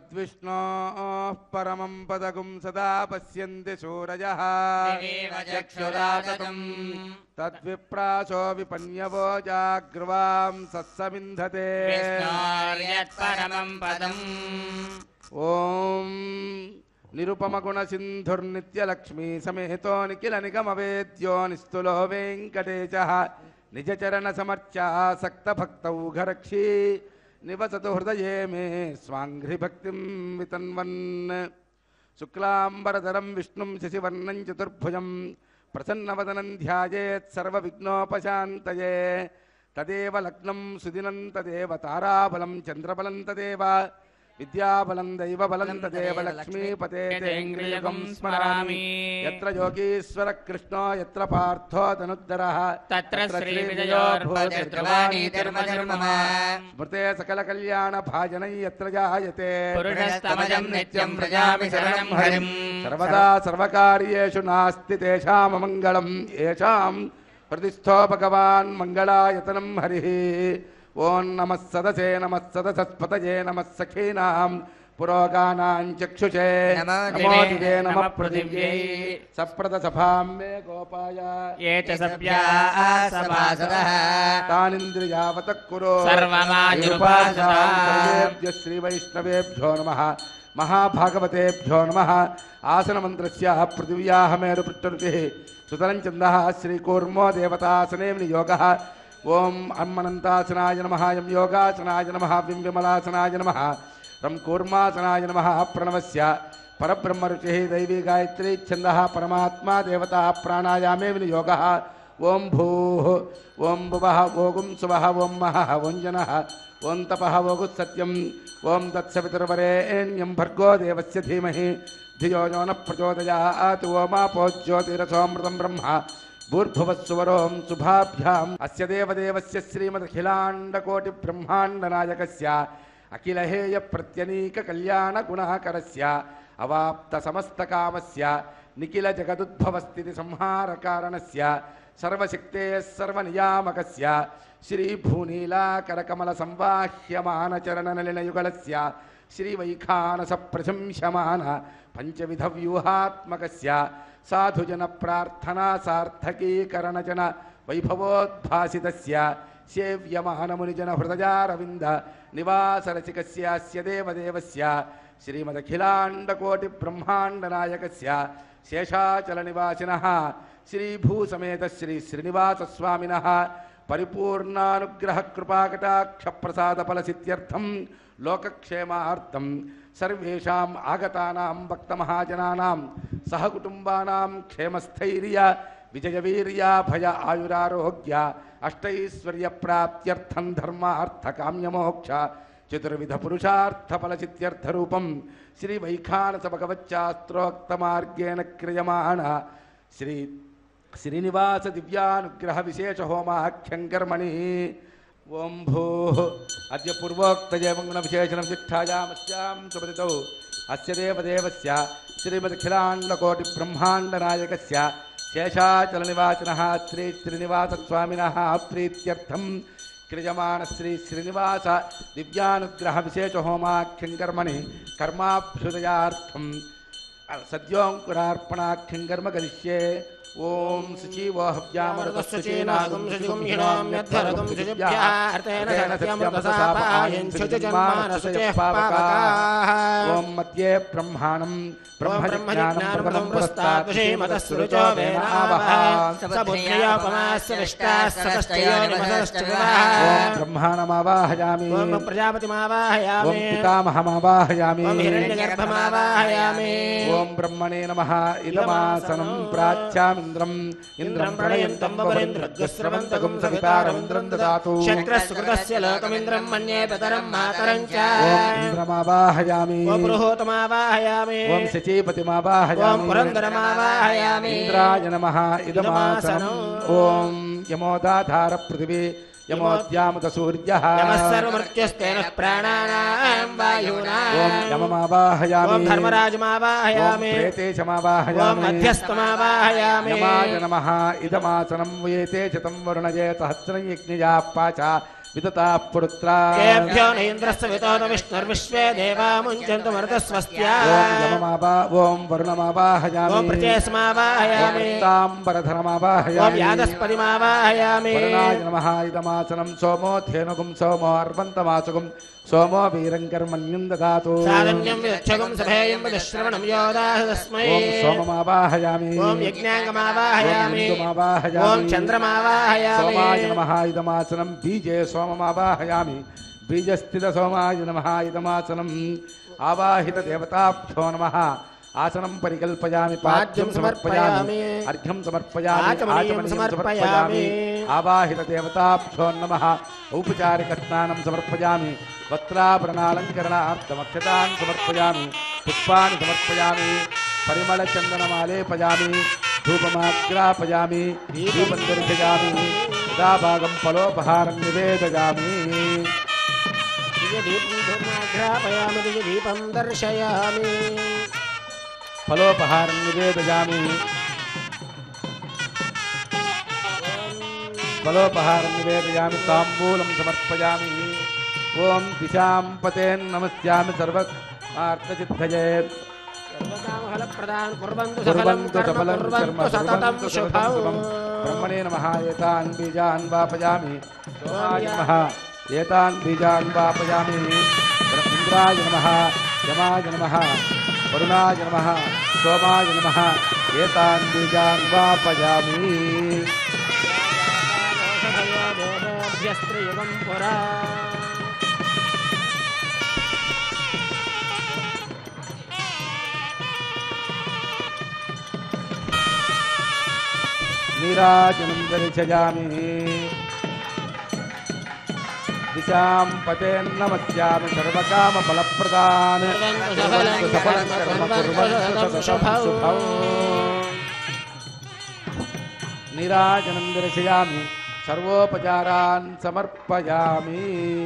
तद्विष्णोः परमं पदगुं सदा पश्यन्ति सूरजः दिवीव चक्षुराततम् तद्विप्रासो विपन्यवो जाग्रवां सत्समिन्धते विष्णोर्यत्परमं पदम् ॐ निरुपमगुणसिन्धुर्नित्यलक्ष्मी समेतो निखिलनिगमवेद्यो निस्तुलो वेङ्कटेशः निजचरणसमर्चासक्तभक्तौ घरक्षी निवसतु हृदये मे स्वाङ्घ्रिभक्तिं वितन्वन् शुक्लाम्बरधरं विष्णुं शशिवर्णं चतुर्भुजं प्रसन्नवदनं ध्यायेत् सर्वविघ्नोपशान्तये तदेव लग्नं सुदिनं तदेव ताराबलं चन्द्रबलं तदेव विद्याबलं दैवबलं तदेव लक्ष्मीपते तेङ्ग्रियुगं स्मरामि यत्र योगीश्वर कृष्णो यत्र पार्थो तनुद्धरः तत्र श्रीविजयोर्भूतिर्ध्रुवाणीतिर्मधुर्मम स्मृते सकलकल्याणभाजनै यत्र जायते पुरुषस्तमजं नित्यं व्रजामि शरणं हरिम् सर्वदा सर्वकार्येषु नास्ति तेषाममङ्गलम् येषां हृदिस्थो भगवान् मङ्गलायतनं हरिः ॐ नमः सदसे नमः सदसस्पतये नमः सखीनां पुरोगानां चक्षुषे नमो नमो दिवे, दिवे नमः नमः पृथिव्यै पृथिव्यै। सप्रदसभां मे गोपाय ये च सभ्याः सभासदः तानिन्द्रियावतः कुरु सर्वमायुरुपासताम्। सर्वेभ्यः श्रीवैष्णवेभ्यो नमः महाभागवतेभ्यो नमः आसनमन्त्रस्य पृथिव्याः मेरुपृष्ठरुचिः सुतलं छन्दः श्रीकूर्मो देवतासने विनियोगः ॐ अम्मनन्तासनाय नमः यं योगासनाय नमः विं विमलासनाय नमः रं कूर्मासनाय नमः प्रणवस्य परब्रह्मरुचिः दैवी गायत्री छन्दः परमात्मा देवता प्राणायामे विनियोगः ॐ भूः ॐ भुवः ओगुं सुवः ॐ महः ॐ जनः ॐ तपः ओगुः सत्यम् ॐ तत्सवितुर्वरेण्यं भर्गो देवस्य धीमहि धियो यो नः प्रचोदयात् ओमापो ज्योतिरसोऽमृतं ब्रह्म भूर्भुवस्सुवरों शुभाभ्याम् अस्य देवदेवस्य श्रीमदखिलाण्डकोटिब्रह्माण्डनायकस्य अखिलहेयप्रत्यनीककल्याणगुणाकरस्य अवाप्तसमस्तकामस्य निखिलजगदुद्भवस्थितिसंहारकारणस्य सर्वशक्तेः सर्वनियामकस्य श्रीभूनीलाकरकमलसंवाह्यमानचरणनलिनयुगलस्य श्रीवैखानसप्रशंस्यमान पञ्चविधव्यूहात्मकस्य साधुजनप्रार्थनासार्थकीकरणजन वैभवोद्भासितस्य सेव्यमानमुनिजनहृदयारविन्द निवासरसिकस्यास्य देवदेवस्य श्रीमदखिलाण्डकोटिब्रह्माण्डनायकस्य शेषाचलनिवासिनः श्रीभूसमेत श्री श्रीनिवासस्वामिनः परिपूर्णानुग्रहकृपाकटाक्षप्रसादफलसिद्ध्यर्थं लोकक्षेमार्थं सर्वेषाम् आगतानां भक्तमहाजनानां सहकुटुम्बानां क्षेमस्थैर्य विजयवीर्याभय आयुरारोग्य अष्टैश्वर्यप्राप्त्यर्थं धर्मार्थकाम्यमोक्ष चतुर्विधपुरुषार्थफलसिद्ध्यर्थरूपं श्रीवैखानसभगवच्चास्त्रोक्तमार्गेण क्रियमाण श्री श्रीनिवास दिव्यानुग्रह विशेष होमाख्यं कर्मणि ओं भूः अद्य पूर्वोक्तजयमङ्गुण विशेषणं शिक्षायामस्यां सुपतितौ अस्य देवदेवस्य श्रीमदखिलाण्डकोटिब्रह्माण्डनायकस्य शेषाचलनिवासिनः श्री श्रीनिवासस्वामिनः प्रीत्यर्थं क्रियमाण श्री श्रीनिवास दिव्यानुग्रह विशेष होमाख्यं कर्मणि कर्माभ्युदयार्थं सद्योङ्कुरार्पणाख्यं कर्म करिष्ये ॐ शुचिवो हव्यामरुतश्चेनागुं शुचिगुं हिणाम्यद्धरगुं शुचिभ्यार्थेन ॐ मध्ये ब्रह्माणं ब्रह्मज्ञानं पुरस्तात् विषयमतस्रुचो वेनावः ॐ ब्रह्माणमावाहयामि ॐ प्रजापतिमावाहयामि पितामहमावाहयामि ॐ हिरण्यगर्भमावाहयामि ॐ ब्रह्मणे नमः इदमासनं प्राच्यामिन्द्रम् इन्द्रं प्रणयन्तं वरेन्द्रस्रवन्तगुं सवितारमिन्द्रं ददातु शक्रस्कृतस्य लोकमिन्द्रं मन्ये पितरं मातरं च ॐ इन्द्रमावाहयामि ॐ पुरुहूतमावाहयामि ॐ शचीपतिमावाहयामि ॐ पुरन्दरमावाहयामि इन्द्राय नमः इदमासनम् ॐ यमोदाधार पृथिवी यमोद्यामुत सूर्यः नमः सर्वमृत्युस्तेन प्राणानां वायूनाम् ॐ यममावाहयामि ॐ धर्मराजमावाहयामि ॐ प्रेतेशमावाहयामि ॐ मध्यस्थमावाहयामि यमाय नमः इदमासनं वेते च तं वरुणये सहस्रं यज्ञया पाच విదతా పురుత్రా तेभ्यो न इन्द्रस्य वितो न विष्णुर्विश्वे देवा मुञ्चन्तु मरुतस्वस्त्या ఓం యమమాబా ఓం ॐ వరుణమావాహయామి प्रचेस्मावाहयामि ఓం తాంబరధరమావాహయామి ॐ यादस्पतिमावाहयामि వరుణాయ నమః ఇదమాసనం సోమో ధేనుగుం సోమో అర్వంతమాసుగుం సోమో వీరం కర్మణ్యం దదాతు साधन्यं विदक्षगं सभेयं विदश्रवणं योदाह तस्मै ఓం సోమమావాహయామి ॐ यज्ञाङ्गमावाहयामि ఓం ఇందుమావాహయామి. ॐ चन्द्रमावाहयामि సోమాయ నమః ఇదమాసనం బీజే సోమమావాహయామి బీజస్థిత సోమాయ నమః ఇదమాసనం ఆవాహిత దేవతాభ్యో నమః ఆసనం పరికల్పయామి పాద్యం సమర్పయామి అర్ఘ్యం సమర్పయామి ఆచమనీయం ఆచమనీయం సమర్పయామి. సమర్పయామి ఆవాహిత దేవతాభ్యో నమః ఔపచారిక స్నానం సమర్పయామి వస్త్రాభరణాలంకరణార్థమక్షతాన్ సమర్పయామి పుష్పాన్ని సమర్పయామి పరిమళ చందనమాలేపయామి ధూపమాగ్రాపయామి దీపం దర్శయామి యథాభాగం ఫలోపహారం నివేదయామి दिव्यदीपं धूमाघ्रापयामि दिव्यदीपं दर्शयामि ఫలోపహారం నివేదయామి ఫలోపహారం నివేదయామి తాంబూలం సమర్పయామి ఓం దిశాం పతేన్ నమస్యామి సర్వార్థసిద్ధయే सर्वकामफलप्रदान् कुर्वन्तु सफलं కుర్వంతు कर्म సఫలం కర్మ कुर्वन्तु सततं కుర్వంతు సతతం శుభం. शुभम् బ్రహ్మణే నమః ఏతాన్ బీజాన్ వాపయామి సోమాయ నమః ఏతాన్ బీజాన్ వాపయామి ఇంద్రాయ నమః యమాయ నమః వరుణాయ నమః సోమాయ నమః ఏతాన్ బీజాన్ వాపయామి देवेभ्यस्त्रियुगं पुरा నీరాజనం దర్శయామి దిశాం పతేన్ నమస్యామి సర్వకామ ఫలప్రదాన్ కుర్వంతు సఫలం కర్మ కుర్వంతు సతతం శుభం. నీరాజనం దర్శయామి సర్వోపచారాన్ సమర్పయామి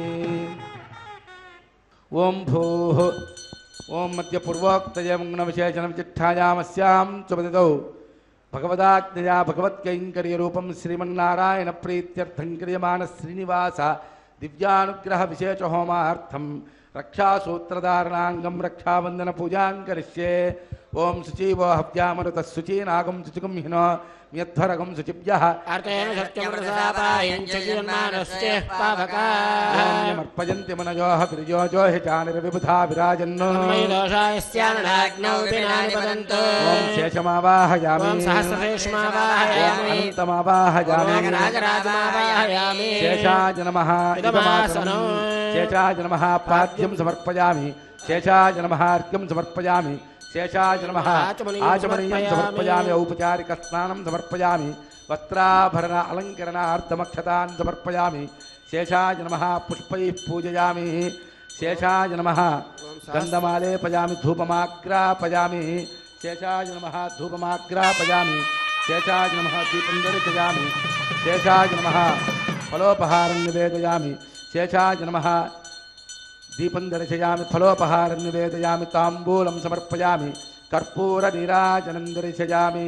ఓం భూ ఓం మధ్య పూర్వోక్తయముగ్న విశేషణ విచిష్టాయామస్యాం సుపదితౌ భగవదాజ్ఞయా భగవత్కైంకర్యరూపం శ్రీమన్నారాయణ ప్రీత్యర్థం క్రియమాణ శ్రీనివాస దివ్యానుగ్రహ విశేష హోమార్థం రక్షాసూత్రధారణాంగం రక్షావందన పూజాం కరిష్యే ఓం శుచీవో హవ్యామృత శుచీనాగం శుచికం హినో म्यध्वरगं शुचिभ्यः अर्थेन सत्यमृतसापायं च जीवन्मानस्य पावकाः ोम्यमर्पयन्ति मनयोः गिरिजोजो हि चानिर्विबुधा विराजन्नो तन्मयि दोषाय स्याननाग्नौ विनानि वदन्तु ॐ शेषमावाहयामि ॐ सहस्रशेषमावाहयामि अनन्तमावाहयामि नागराजमावाहयामि शेषाय नमः इदमासनम् शेषाय नमः पाद्यं समर्पयामि शेषाय नमः अर्घ्यं समर्पयामि शेषाय नमः आचमनीयं आचमनीयं समर्पयामि। समर्पयामि औपचारिकस्नानं समर्पयामि वस्त्राभरण अलङ्करणार्थमक्षतान् समर्पयामि शेषाय नमः पुष्पैः पूजयामि शेषाय नमः गन्धमालेपयामि धूपमाग्रापयामि शेषाय नमः धूपमाग्रापयामि शेषाय नमः दीपं दर्शयामि शेषाय नमः फलोपहारं निवेदयामि शेषाय नमः दीपं दर्शयामि फलोपहारं निवेदयामि ताम्बूलं समर्पयामि कर्पूरनीराजनं दर्शयामि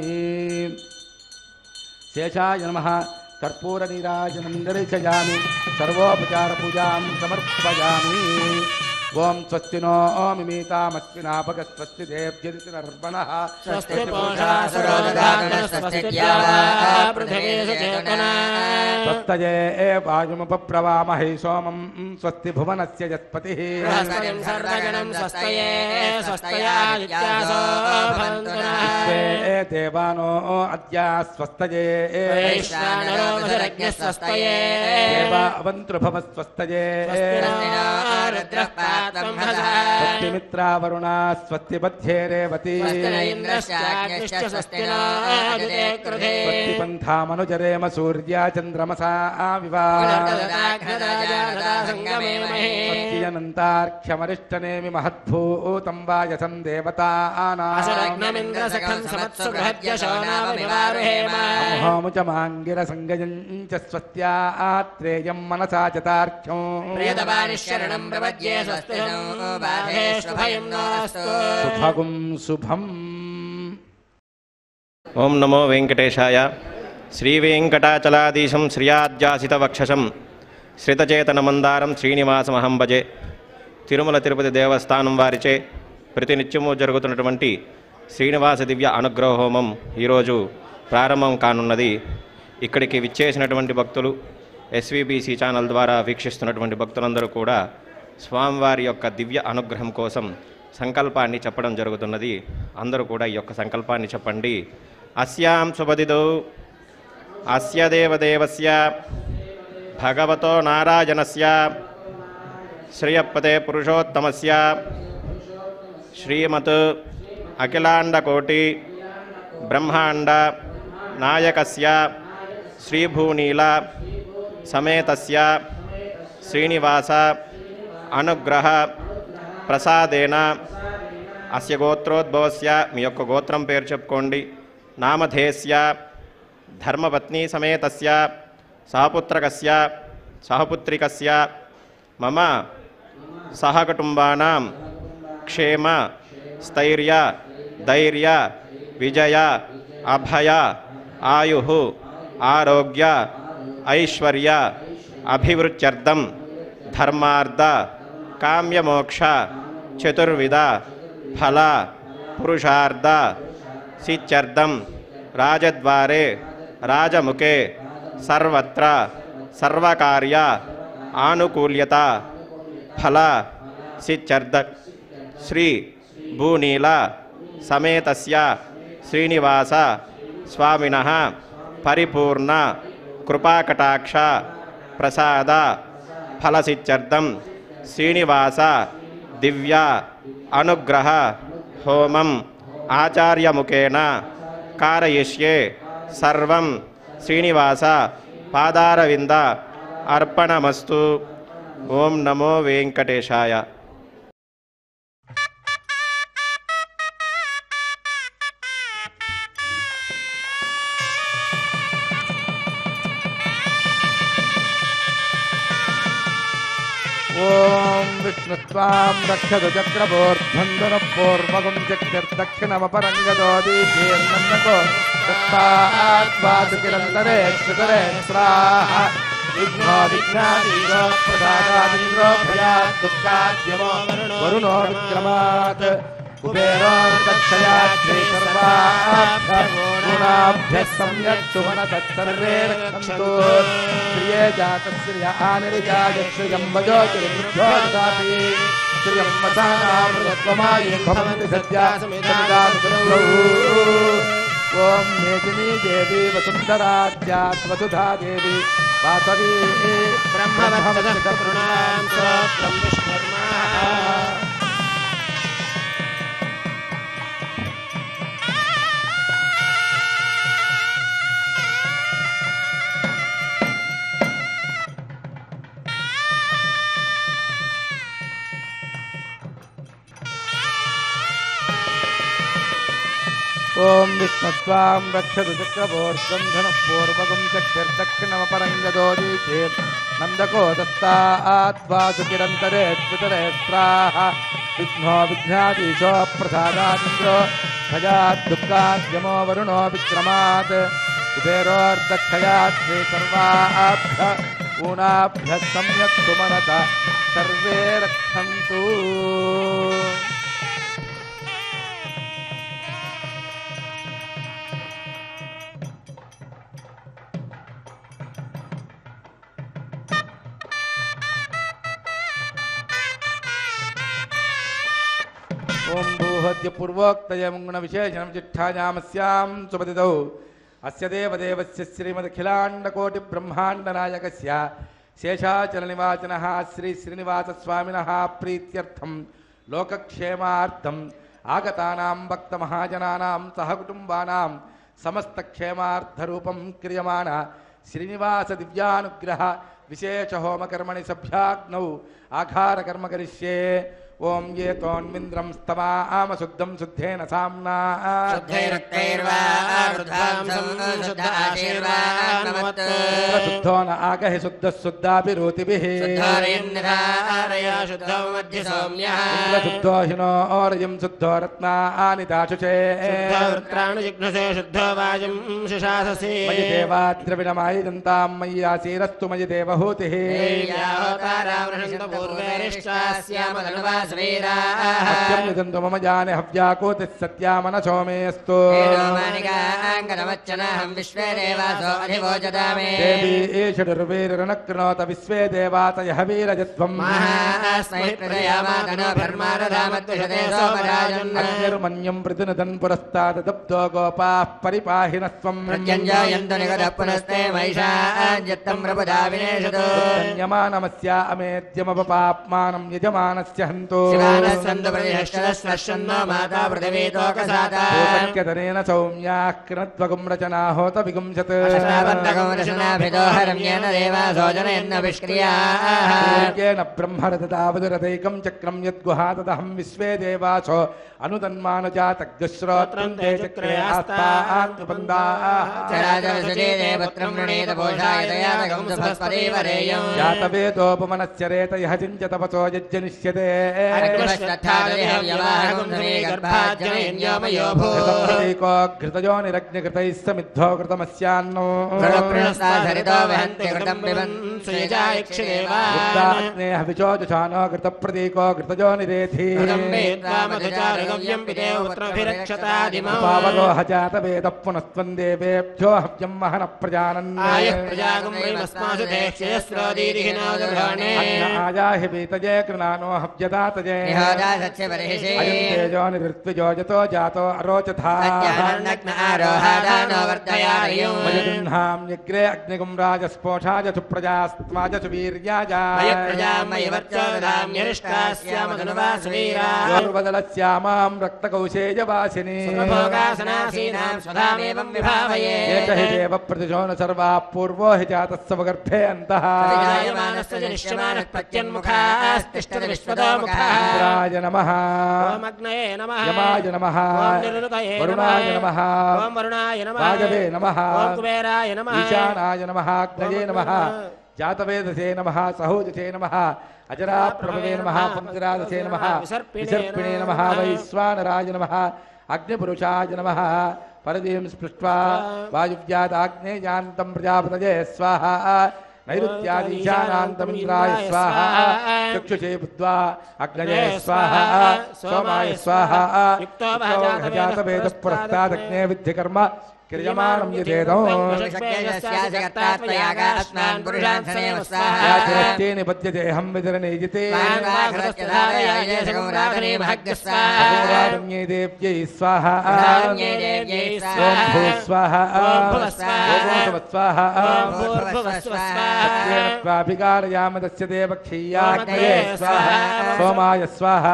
शेषाय नमः कर्पूरनीराजनं दर्शयामि सर्वोपचारपूजां समर्पयामि ॐ स्वस्ति नो मिमीतामस्मिनापगस्वस्ति देव्यदिति नर्मणः स्वस्ति पोषासुरो ददातु स्वस्ति द्यावा पृथिवी सुचेतना स्वस्तये वायुमुपप्रवामहे सोमं स्वस्ति भुवनस्य यत्पतिः बृहस्पतिं सर्वजनं स्वस्तये स्वस्तयादित्यासो भवन्तु नः विश्वे देवानो अद्या स्वस्तये वैश्वानरो वसुरज्ञः स्वस्तये देवावन्तृभवस्वस्तये स्वस्ति नो रुद्रः पात्रं हसः स्वस्तिमित्रावरुणा स्वस्तिपथ्ये रेवती स्वस्ति न इन्द्रश्चाग्निश्च स्वस्ति नो अदिते कृधे स्वस्तिपन्थामनुजरेम सूर्या चन्द्रमसा विवा स्वस्तियनन्तार्क्ष्यमरिष्टनेमि महद्भूतं वायसं देवतानाम् असुरग्नमिन्द्रसखं समत्सु बृहद्यशो नाम निवारुहेम मोमुचमाङ्गिरसङ्गजं च स्वस्त्यात्रेयं मनसा च तार्क्ष्यम् प्रियतपानिशरणं प्रपद्ये स्वस्ति नो बाधेष्वभयं नोऽस्तु सुभगुं शुभम् ఓం నమో వెంకటేశాయ శ్రీవేంకటాచలాధీశం శ్రియాధ్యాసితవక్షసం శ్రితచేతనమందారం శ్రీనివాసమహం భజే తిరుమల తిరుపతి దేవస్థానం వారిచే ప్రతినిత్యము జరుగుతున్నటువంటి శ్రీనివాస దివ్య అనుగ్రహ హోమం ఈరోజు ప్రారంభం కానున్నది ఇక్కడికి విచ్చేసినటువంటి భక్తులు ఎస్వీబీసీ ఛానల్ ద్వారా వీక్షిస్తున్నటువంటి భక్తులందరూ కూడా స్వామివారి యొక్క దివ్య అనుగ్రహం కోసం సంకల్పాన్ని చెప్పడం జరుగుతున్నది అందరూ కూడా ఈ యొక్క సంకల్పాన్ని చెప్పండి అస్యాం శుభదిదౌ అస్య దేవదేవస్య భగవతో నారాయణస్య శ్రియపదే పురుషోత్తమస్య శ్రీమత్ అఖిలాండకోటి బ్రహ్మాండ నాయకస్య శ్రీభూనీల సమేతస్య శ్రీనివాస అనుగ్రహ ప్రసాదేన అస్య గోత్రోద్భవస్య మీ యొక్క గోత్రం పేరు చెప్పుకోండి నామధేస్య ధర్మపత్ని సమేతస్య సహపుత్రకస్య సహపుత్రికస్య మమ సహకుటుంబానాం క్షేమ స్థైర్య ధైర్య విజయ అభయ ఆయు ఆరోగ్య ఐశ్వర్య అభివృత్యర్థం ధర్మార్థ కామ్యమోక్ష చతుర్విధ ఫల పురుషార్థ సిత్యర్థం రాజద్వారే రాజముఖే సర్వత్ర సర్వకార్య ఆనుకూల్యత ఫల సిత్యర్థ శ్రీ భూనీల సమేతస్య శ్రీనివాస స్వామిన పరిపూర్ణ కృపాకటాక్ష ప్రసాద ఫలసిత్యర్థం శ్రీనివాస దివ్య అనుగ్రహ హోమం ఆచార్యముఖేన కారయిష్యే సర్వం శ్రీనివాస పాదారవింద అర్పణమస్తు ఓం నమో వెంకటేశాయ ఓం విష్ణుత్వాం రక్షతు చక్రపోర్ధ్వంధనపూర్వకం చక్రదక్షిణమపరంగదోదీర్నందకో తత్పాత్వాదుకిరంతరే క్షితరే స్రాహ విఘ్నో విఘ్నాదీశో ప్రసాదాదింద్రో భయాత్ దుఃఖాద్యమో వరుణో విక్రమాత్ కుబేరో దక్షయా శ్రీ సర్వాభ్య సమ్యక్ సుమన తత్సర్వే రక్షంతు ప్రియే జాతశ్రియ ఆనిర్యాయ శ్రియం వజో గిరిభ్యో దాపి శ్రియం వసానామృతత్వమాయే భవంతి సద్యా సమిదానుగ్రహౌ. ఓం మేదినీ దేవి వసుంధరాజ్యాత్ వసుధా దేవి వాసవి బ్రహ్మవర్చదృణాం స్తోత్రం విష్ణుర్మా ఓం విష్ణుత్వాం రక్షతు చక్రపోర్గం ధనపూర్వకం చక్రదక్షిణమపరంగదోదీచే నందకో దత్తాద్వాసుకిరంతరే త్రితరే స్త్రాహ విఘ్నో విఘ్నాదీశో ప్రసాదాదింద్రో భయాత్ దుఃఖాద్యమో వరుణో విక్రమాత్ కుబేరోర్దక్షయాత్ శ్రీ సర్వాభ్య ఊనాభ్య సమ్యక్ సుమనత సర్వే రక్షంతు ఓం భూహద్య పూర్వోక్తయం గుణ విశేషణం చిట్టాయామస్యాం సుపతిదౌ అస్య దేవదేవస్య శ్రీమదఖిలాండకోటి బ్రహ్మాండ నాయకస్య శేషాచల నివాచన శ్రీ శ్రీనివాస స్వామినః ప్రీత్యర్థం లోకక్షేమార్థం ఆగతానాం భక్త మహాజనానాం సహకుటుంబానాం సమస్త క్షేమార్థరూపం క్రియమాణ శ్రీనివాస దివ్యానుగ్రహ విశేష హోమకర్మణి సభ్యాగ్నౌ ఆఘార కర్మ కరిష్యే ఓం ఏ తోన్మింద్రం స్తవామ శుద్ధం శుద్ధేన సామ్నా शुद्धैरुक्तैर्वा रुद्धांसं शुद्ध आशीर्वान्नमत् శుద్ధో న ఆగహి శుద్ధ శుద్ధాభిరోతిభిః शुद्धारयन्निधारय शुद्धौ मध्य सौम्यः శుద్ధో హినోరయం శుద్ధో రత్నాని దాశుచే శుద్ధవృత్రాణి జిఘ్నసే శుద్ధో వాజం శుశాససి మయి దేవాద్రవిణమాయిదంతాం మయ్యాసీరస్తు మయి దేవహూతిః సత్యం నిదంతు మమ జాని హవ్యాకోతి సత్యామనశో మేస్తు విశ్వే దేవాసో అధివోజదామే దేవీ ఈషడుర్వీరనక్నోత విశ్వే దేవాతయ వీరజత్వం అగ్నిర్మన్యం ప్రతినదన్ పురస్తాదబ్దో గోపాః పరిపాహినస్వం ప్రత్యంజాయంతు నిగత పునస్తే మహిషాజ్యత్తం ప్రబుధావినేషదు ధన్యమానమస్య అమేద్యమపాప్మానం యజమానస్య హంతో శివానస్సంతు ప్రతిహష్టస్వర్షన్నో మాతా పృథివీతోకసాతా భూసఖ్యధనేన సౌమ్యాః కృణత్వగం రచనాహోత విగుంసత్ అష్టాబంధకం రచనాభిదోహరమ్యేన దేవాసో జనయన్నవిష్క్రియాः సూర్యేణ బ్రహ్మరథతావదురథైకం చక్రం యద్గుహాతదహం విశ్వే దేవాసో అనుతన్మానుజాతగ్శ్రోత్రం తే చక్రే ఆస్తాన్పందాః చరాచరసుజేదేవత్రం వృణీత పోషాయతయాతకం సుభస్పదేవరేయం జాతవేదోపమనశ్చరేత యః చించతపసో యజ్జనిష్యతే అగ్నివశ్రద్ధాదయవ్యవాహకం సమీ గర్భాజ్జనయన్యోమయో ఘృతీకో ఘృతయోనిరగ్నిఘృతైः సమిద్ధో ఘృతమస్యాన్నో ృణప్రణస్తారితో వహంతి కృతం పిబన్ సుయజాయక్షిదేవా ఉద్దాగ్నేహ విచోజుషానో ఘృతప్రతీకో ఘృతయోనిరేధి కృతం వేద్వా మధుచారుగవ్యం పితేవ పుత్రభిరక్షతాదిమౌ పావలోహ జాతవేద పునస్త్వం దేవేభ్యో హవ్యం మహన ప్రజానన్ ఆయః ప్రజాగం వైమస్మాసు దేక్ష్యస్రోదీరిహినాదుర్హణే అన్న ఆయాహి వీతజే కృణానో హవ్యదాతజే నిహోదా సత్యపరిహిషే అయం తేజో నిరుత్విజోజతో జాతో అరోచథా సత్యానగ్న ఆరోహాదానో వర్ధయారయం మయదుహ్నామ్యగ్రే అగ్నిగుం రాజస్పోషాయ సుప్రజాస్త్వాజ సువీర్యాజ మయ ప్రజామయ వర్చోదామ్యరిష్టాస్యామధనువాసువీరా యోర్వదలస్యామాం రక్తకౌశేయవాసిని సుఖభోగాసనాసీనాం స్వధామేవం విభావయే ఏక హి దేవ ప్రతిశోన సర్వా పూర్వో హి జాతస్సవగర్భే అంతః ప్రజాయమానస్య నిశ్చమానః ప్రత్యన్ముఖాస్తిష్టతి విశ్వతో ముఖాః ఇంద్రాయ నమః ఓం అగ్నయే నమః యమాయ నమః ఓం నిరునుతయే వరుణాయ నమః ఓం వరుణాయ నమః రాజవే నమః ఓం కుబేరాయ నమః ఈశానాయ నమః అగ్నయే నమః జాతవేదసే నమః సహోజసే నమః అజరాప్రభవే నమః పంకరాదసే నమః విసర్పిణే నమః వైశ్వానరాయ నమః అగ్నిపురుషాయ నమః పరదీం స్పృష్ట్వా వాయువ్యాదాగ్నేయాన్తం ప్రజాపతయే స్వాహా నైరుత్యాదీశానాంతమింద్రాయ స్వాహా చక్షుషే బుద్ధ్వా అగ్నయే స్వాహా సోమాయ స్వాహా యుక్తో జాతవేద పురస్తాదగ్నే విద్ధి కర్మ క్రియమాణం యదేదో శక్తాత్మయాగాస్మాన్ పురుషాన్ సనేవ స్వాహా యాచరస్తే నిపద్యదేహం విదరనేజితే అఘోరారణ్యే దేవ్యై స్వాహ అఘోరారణ్యే దేవ్యై స్వాహా. ఓం భూ స్వాహ ఓం భువ స్వాహా. ఓం భువ స్వాహ ఓం భూర్భువస్వ స్వాహా స్వాభికారయామ తస్య దేవక్షీయాగ్నయే ఓం స్వాహ స్వాహా. సోమాయ స్వాహ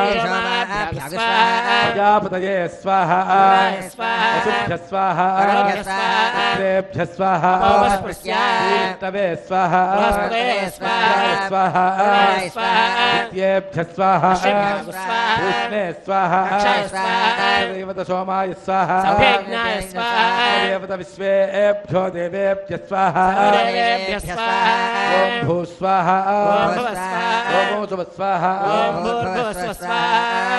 ప్రజాపతయే స్వాహ రుద్రాయ స్వాహ. వసుభ్య స్వాహ వరుణభ్య స్వాహ. పుత్రేభ్య స్వాహ ఓమస్పృశ్య. శ్రీష్టవే స్వాహ బృహస్పతయే స్వాహ. రుద్రాయ స్వాహ వరుణాయ స్వాహ. నిత్యేభ్య స్వాహ అశ్విభ్య స్వాహ. కృష్ణే స్వాహ అక్షయ స్వాహ. దేవత సోమాయ స్వాహ సౌభేజ్ఞాయ స్వాహ. దేవత విశ్వేభ్యో దేవేభ్య స్వాహ సర్వేభ్య స్వాహ. ఓం భూ స్వాహ ఓం భువ స్వాహ. ఓం సువ స్వాహ ఓం భూర్భువస్వ స్వాహా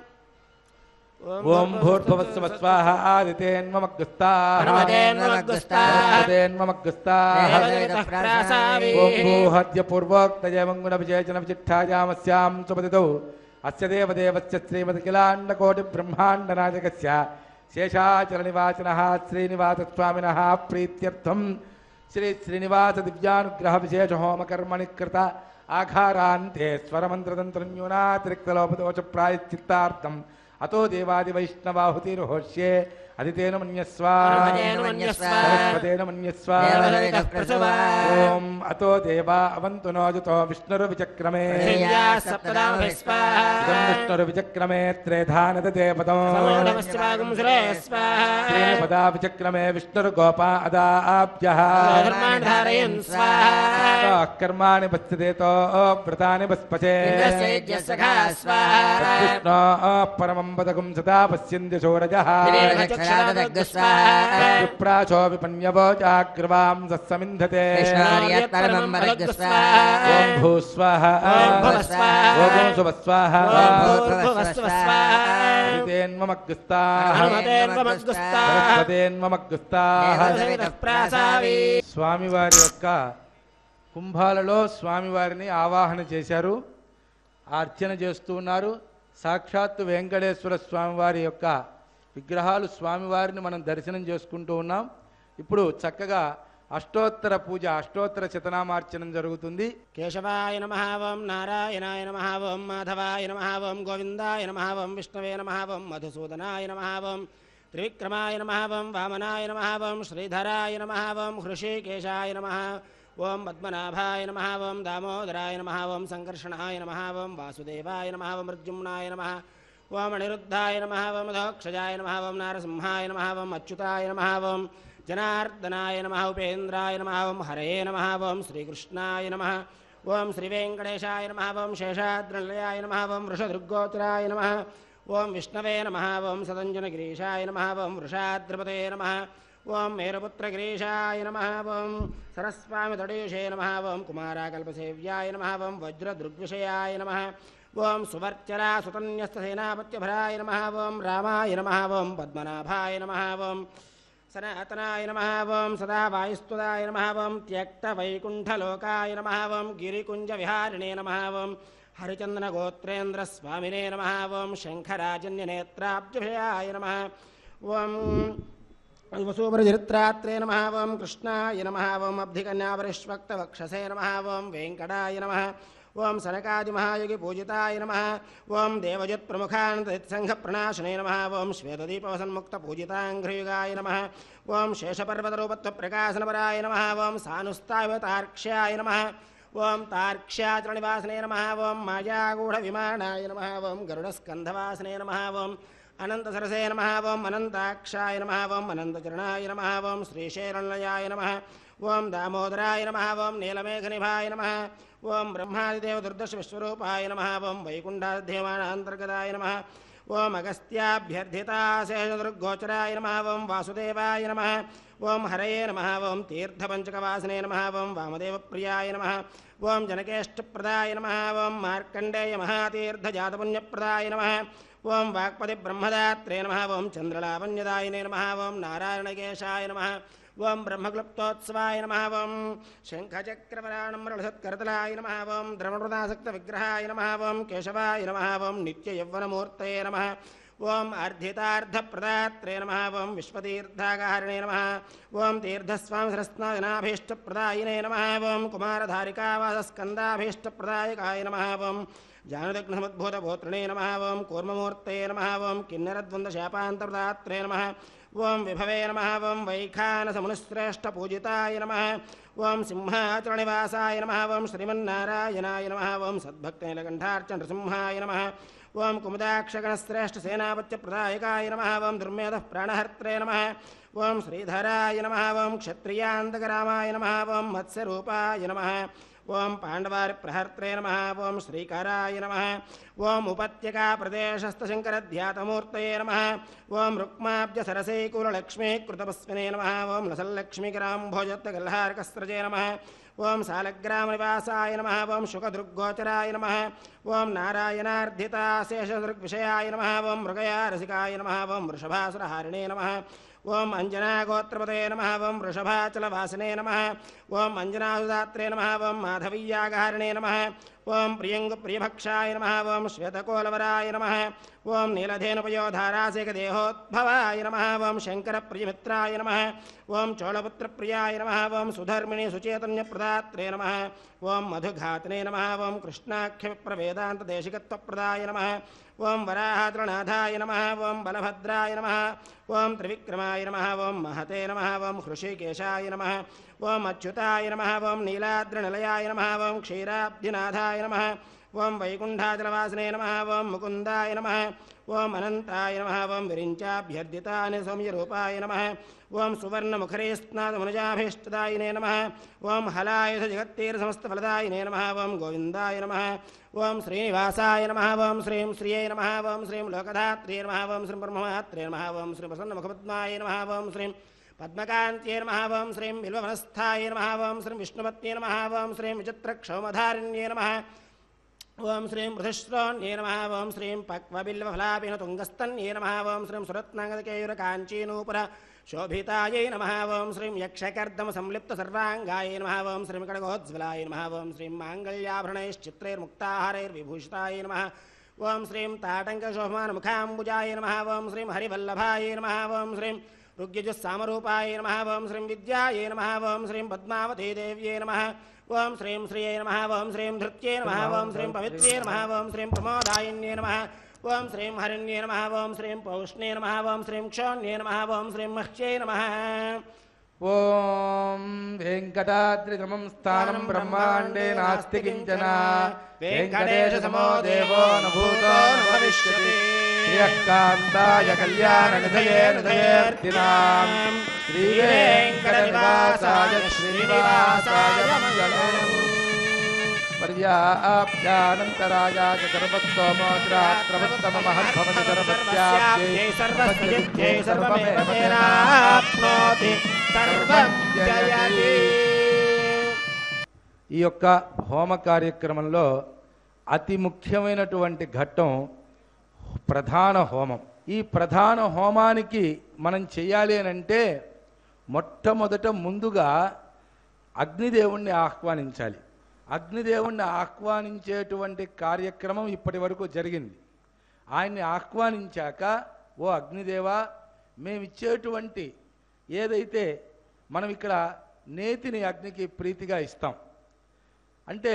ఓం భూర్భువస్వ స్వాహ ఆదితేన్మగ్గుస్తాః హనుమదేన్మగ్గుస్తాః. హనుమదేన్మగ్గుస్తాః ప్రాసావి ఓం భూహద్య పూర్వోక్తజయమంగుణ విజేచన విచిష్టాయామస్యాం సుపతితౌ అస్య దేవదేవస్య శ్రీమతి కిలాండకోటి బ్రహ్మాండ నాయకస్య శేషాచల నివాసినః శ్రీనివాసస్వామినः ప్రీత్యర్థం శ్రీ శ్రీనివాస దివ్యానుగ్రహ విశేష హోమకర్మణి కృత ఆఘారాంతే స్వరమంత్రతంత్రన్యూనాతిరిక్తలోపదోష ప్రాయశ్చిత్తార్థం అతో దేవాదివైష్ణవాహుతిర్హోష్యే అదితేన మన్యస్వ హనుమతేన మన్యస్వ. సరస్వతేన మన్యస్వ దేవదవిదః ప్రసవా. ఓం అతో దేవా అవంతు నోజుతో విష్ణురు విచక్రమే పృథివ్యా సప్తదామభి స్వాహా. ఇదం విష్ణురు విచక్రమే త్రేధానదతే పదం సమోఢమస్వాగం సురే స్వాహా. త్రీణి పదా విచక్రమే విష్ణురు గోపా అదాభ్య ధర్మాణి ధారయన్ స్వాహా. కర్మాణి పశ్యదేతో వ్రతాని పస్పచే ఇంద్రస్య యజ్ఞస్య ఖా స్వాహా. విష్ణో పరమం పదకం సదా పశ్యంతి సూరజ విదేవచక్షాదగ్గ స్వాహా. విప్రాచో విపన్యవోచాగ్రవాం సస్సమింధతే కృష్ణార్యత్ పరమం వరగ్గ స్వాహా. ఓం భూస్వాహ ఓం భువ స్వాహా. ఓం శుభస్వాహ ఓం భూర్భువస్వ స్వాహా. హరితేన్మమగ్గుస్తాః హనుమతేర్వమగ్గుస్తాః. సరస్వతేన్మమగ్గుస్తాః దేవదవిదః ప్రాసావి. స్వామివారి యొక్క కుంభాలలో స్వామివారిని ఆవాహన చేశారు ఆ అర్చన చేస్తూ ఉన్నారు సాక్షాత్తు వెంకటేశ్వర స్వామివారి యొక్క విగ్రహాలు స్వామివారిని మనం దర్శనం చేసుకుంటూ ఉన్నాం ఇప్పుడు చక్కగా అష్టోత్తర పూజ అష్టోత్తర శతనామార్చనం జరుగుతుంది కేశవాయ నమ ఓం నారాయణాయ నమ ఓం మాధవాయ నమ ఓం గోవిందాయ నమ ఓం విష్ణవే నమ ఓం మధుసూదనాయ నమ ఓం త్రివిక్రమాయ నమ ఓం వామనాయ నమ ఓం శ్రీధరాయ నమ ఓం హృషికేశాయ నమ ఓం పద్మనాభాయ నమ ఓం దామోదరాయ నమ ఓం సంకర్షణాయ నమ ఓం వాసుదేవాయ నమ ఓం మృత్యుమ్నాయ నమ ఓం అనిరుద్ధాయ నమ ఓం దోక్షజాయ నమ ఓం నారసింహాయ నమ ఓం అచ్యుతాయ నమ ఓం జనార్దనాయ నమ ఉపేంద్రాయ నమ ఓం హరయే నమ ఓం శ్రీకృష్ణాయ నమ ఓం శ్రీవేంకటేశాయ నమ ఓం శేషాద్రలయాయ నమ ఓం వృషదృగ్గోత్రాయ నమ ఓం విష్ణవే నమ ఓం సదంజనగిరీశాయ నమ ఓం వృషాద్రపతే నమ ఓం మేరపుత్రగిరీశాయ నమ ఓం సరస్వామి తడయుషే నమ ఓం కుమారాకల్పసేవ్యాయ నమ ఓం వజ్రదృగ్విషయాయ నమ ఓం సువర్చరా సుతన్యస్తసేనాపత్యభరాయ నమ ఓం రామాయ నమ ఓం పద్మనాభాయ నమ ఓం సనాతనాయ నమ ఓం సదా వాయుస్తుదాయ నమ ఓం త్యక్తవైకుంఠలోకాయ నమ ఓం గిరికుంజవిహారిణే నమ ఓం హరిచందనగోత్రేంద్రస్వామినే నమ ఓం శంఖరాజన్యనేత్రాబ్జయాయ నమ ఓం వసూపరచరిత్రాత్రే నమ ఓం కృష్ణాయ నమ ఓం అబ్ధికన్యాపరిష్వక్తవక్షసే నమ ఓం వెంకటాయ నమ ఓం సనకాదిమహాయుగి పూజితాయ నమ ఓం దేవజత్ప్రముఖానందసంఘప్రణాశనే నమ ఓం శ్వేతదీపవసన్ముక్తపూజితాంఘ్రయుగాయ నమ ఓం శేషపర్వతరూపత్వప్రకాశనపరాయ నమ ఓం సానుస్తావతార్క్ష్యాయ నమ ఓం తార్క్ష్యాచరణనివాసనే నమ ఓం మాయాగూఢవిమానాయ నమ ఓం గరుడస్కంధవాసనే నమ ఓం అనంతసరసే నమ ఓం అనంతాక్షాయ నమ ఓం అనంతచరణాయ నమ ఓం శ్రీశైలయాయ నమ ఓం దామోదరాయ నమ ఓం నీలమేఘనిభాయ నమ ఓం బ్రహ్మాదిదేవ దుర్దశ విశ్వరూపాయ నమ ఓం వైకుంఠాధ్యమానాంతర్గతాయ నమ ఓం అగస్త్యాభ్యర్థితాశేషదుర్గోచరాయ నమ ఓం వాసుదేవాయ నమ ఓం హరయే నమ ఓం తీర్థపంచకవాసనే నమ ఓం వామదేవప్రియాయ నమ ఓం జనకేష్టప్రదాయ నమ ఓం మార్కండేయ మహాతీర్థజాతపుణ్యప్రదాయ నమ ఓం వాక్పతి బ్రహ్మదాత్రే నమ ఓం చంద్రలావణ్యదాయనే నమ ఓం నారాయణకేశాయ నమ ఓం బ్రహ్మక్లుప్తోత్సవాయ నమ ఓం శంఖచక్రవరాణం మృళసత్కరతలాయ నమ ఓం ద్రవణృదాసక్త విగ్రహాయ నమ ఓం కేశవాయ నమ ఓం నిత్యయౌవనమూర్తయే నమ ఓం అర్ధితార్థప్రదాత్రే నమ ఓం విశ్వతీర్థాగారిణే నమ ఓం తీర్థస్వామి సరస్నాజనాభీష్టప్రదాయినే నమ ఓం కుమారధారికావాసస్కందాభీష్టప్రదాయకాయ నమ ఓం జానుదగ్నసముద్భూతభూత్రణే నమ ఓం కూర్మమూర్తయే నమ ఓం కిన్నరద్వందశాపాంతర్దాత్రే నమ ఓం విభవే నమ ఓం వైఖానసమునిశ్రేష్టపూజితాయ నమ ఓం సింహాచలనివాసాయ నమ ఓం శ్రీమన్నారాయణాయ నమ ఓం సద్భక్తనీలకంఠార్చ నృసింహాయ నమ ఓం కుముదాక్షగణశ్రేష్ఠసేనాపత్యప్రదాయకాయ నమ ఓం దుర్మేధ ప్రాణహర్త్రే నమ ఓం శ్రీధరాయ నమ ఓం క్షత్రియాంతకరామాయ నమ ఓం మత్స్యరూపాయ నమ ఓం పాండవారి ప్రహర్త్రే నమ ఓం శ్రీకరాయ నమ ఓం ఉపత్యకా ప్రదేశస్థశంకరధ్యాతమూర్తయే నమ ఓం రుక్మాబ్జ సరసైకులక్ష్మీ కృతపస్మినే నమ ఓం లసల్లక్ష్మీకరాంభోజత్తగల్హారకస్రజే నమ ఓం సాలగ్రామనివాసాయ నమ ఓం శుకదృగ్గోచరాయ నమ ఓం నారాయణార్ధితాశేషదృగ్విషయాయ నమ ఓం మృగయా రసికాయ నమ ఓం వృషభాసురహారిణే నమ ఓం అంజనాగోత్రపదే నమ ఓం వృషభాచలవాసనే నమ ఓం అంజనాసుదాత్రే నమ ఓం మాధవీయాగారిణే నమ ఓం ప్రియంగప్రియభక్షాయ నమ ఓం శ్వేతకోలవరాయ నమ ఓం నీలధేనుపయోధారాసేకదేహోద్భవాయ నమ ఓం శంకరప్రియమిత్రాయ నమ ఓం చోళపుత్రప్రియాయ నమ ఓం సుధర్మిణి సుచేతన్యప్రదాత్రే నమ ఓం మధుఘాతనే నమ ఓం కృష్ణాఖ్యప్రవేదాంతదేశికత్వప్రదాయ నమ ఓం వరాహాద్రనాథాయ నమ ఓం బలభద్రాయ నమ ఓం త్రివిక్రమాయ నమ ఓం మహతే నమ ఓం హృషికేశాయ నమ ఓం అచ్యుతాయ నమ ఓం నీలాద్రినిలయాయ నమ ఓం క్షీరాబ్ధినాథాయ నమ ఓం వైకుంఠాచలవాసనే నమ ఓం ముకుందాయ నమ ఓం అనంతాయ నమ ఓం విరించాభ్యర్థితాని సౌమ్యరూపాయ నమ ఓం సువర్ణముఖరే స్నాదమునజాభీష్టదాయినే నమ ఓం హలాయుధ జగత్తీరసమస్తఫలదాయినే నమ ఓం గోవిందాయ నమ ఓం శ్రీనివాసాయ నమ ఓం శ్రీం శ్రియై నమ ఓం శ్రీం లోకధాత్రే నమ ఓం శ్రీం బ్రహ్మమాత్రే నమ ఓం శ్రీ ప్రసన్నముఖపద్మాయ నమ ఓం శ్రీం పద్మకాంత్యే నమ ఓం శ్రీం బిల్వవనస్థాయ నమ ఓం శ్రీం విష్ణుపత్యే నమ ఓం శ్రీం విచిత్రక్షౌమధారిణ్యే నమ ఓం శ్రీం పృథుశ్రోణ్యే నమ ఓం శ్రీం పక్వబిల్వఫలాభిన తుంగస్తన్యే నమ ఓం శ్రీం సురత్నంగకేయుర కాంచీనూపుర శోభితాయై నమ ఓం శ్రీం యక్షకర్దమ సంలిప్త సర్వాంగాయ నమ ఓం శ్రీం కడగోజ్వలాయ నమ ఓం శ్రీం మాంగళ్యాభరణైశ్చిత్రైర్ముక్తాహారైర్విభూషితాయ నమ ఓం శ్రీం తాటంకశోభమానముఖాంబుజాయ నమ ఓం శ్రీం హరివల్లభాయ నమ ఓం శ్రీం ఋగ్యజుస్సామరూపాయ నమ ఓం శ్రీం విద్యాయ నమ ఓం శ్రీం పద్మావతీ దేవ్యే నమ ఓం శ్రీం శ్రియై నమ ఓం శ్రీం ధృత్యే నమ ఓం శ్రీం పవిత్రే నమ ఓం శ్రీం ప్రమోదాయిన్యే నమ ఓం శ్రీం హరిణ్యే నమ ఓం శ్రీం పౌష్ణే నమ ఓం శ్రీం క్షోణ్యే నమ ఓం శ్రీం మహ్యై నమ ఓం వెంకటాద్రిగమం స్థానం బ్రహ్మాండే నాస్తి కించన వెంకటేశ సమో దేవో న భూతో న భవిష్యతి శ్రియకాంతాయ కళ్యాణ నిధయే నిధయేర్తినాం శ్రీ వెంకటనివాసాయ శ్రీనివాసాయ మంగళం పర్యాప్యానంతరాయ గర్భత్వమోద్రాత్రవత్తమహద్భవతి సర్వస్యాబ్జై సర్వస్వజిత్యై సర్వమేవ తేనాప్నోతి సర్వం జయతి ఈ యొక్క హోమ కార్యక్రమంలో అతి ముఖ్యమైనటువంటి ఘట్టం ప్రధాన హోమం ఈ ప్రధాన హోమానికి మనం చేయాలి అని అంటే మొట్టమొదట ముందుగా అగ్నిదేవుణ్ణి ఆహ్వానించాలి అగ్నిదేవుణ్ణి ఆహ్వానించేటువంటి కార్యక్రమం ఇప్పటి వరకు జరిగింది ఆయన్ని ఆహ్వానించాక ఓ అగ్నిదేవా మేమిచ్చేటువంటి ఏదైతే మనం ఇక్కడ నేతిని అగ్నికి ప్రీతిగా ఇస్తాం అంటే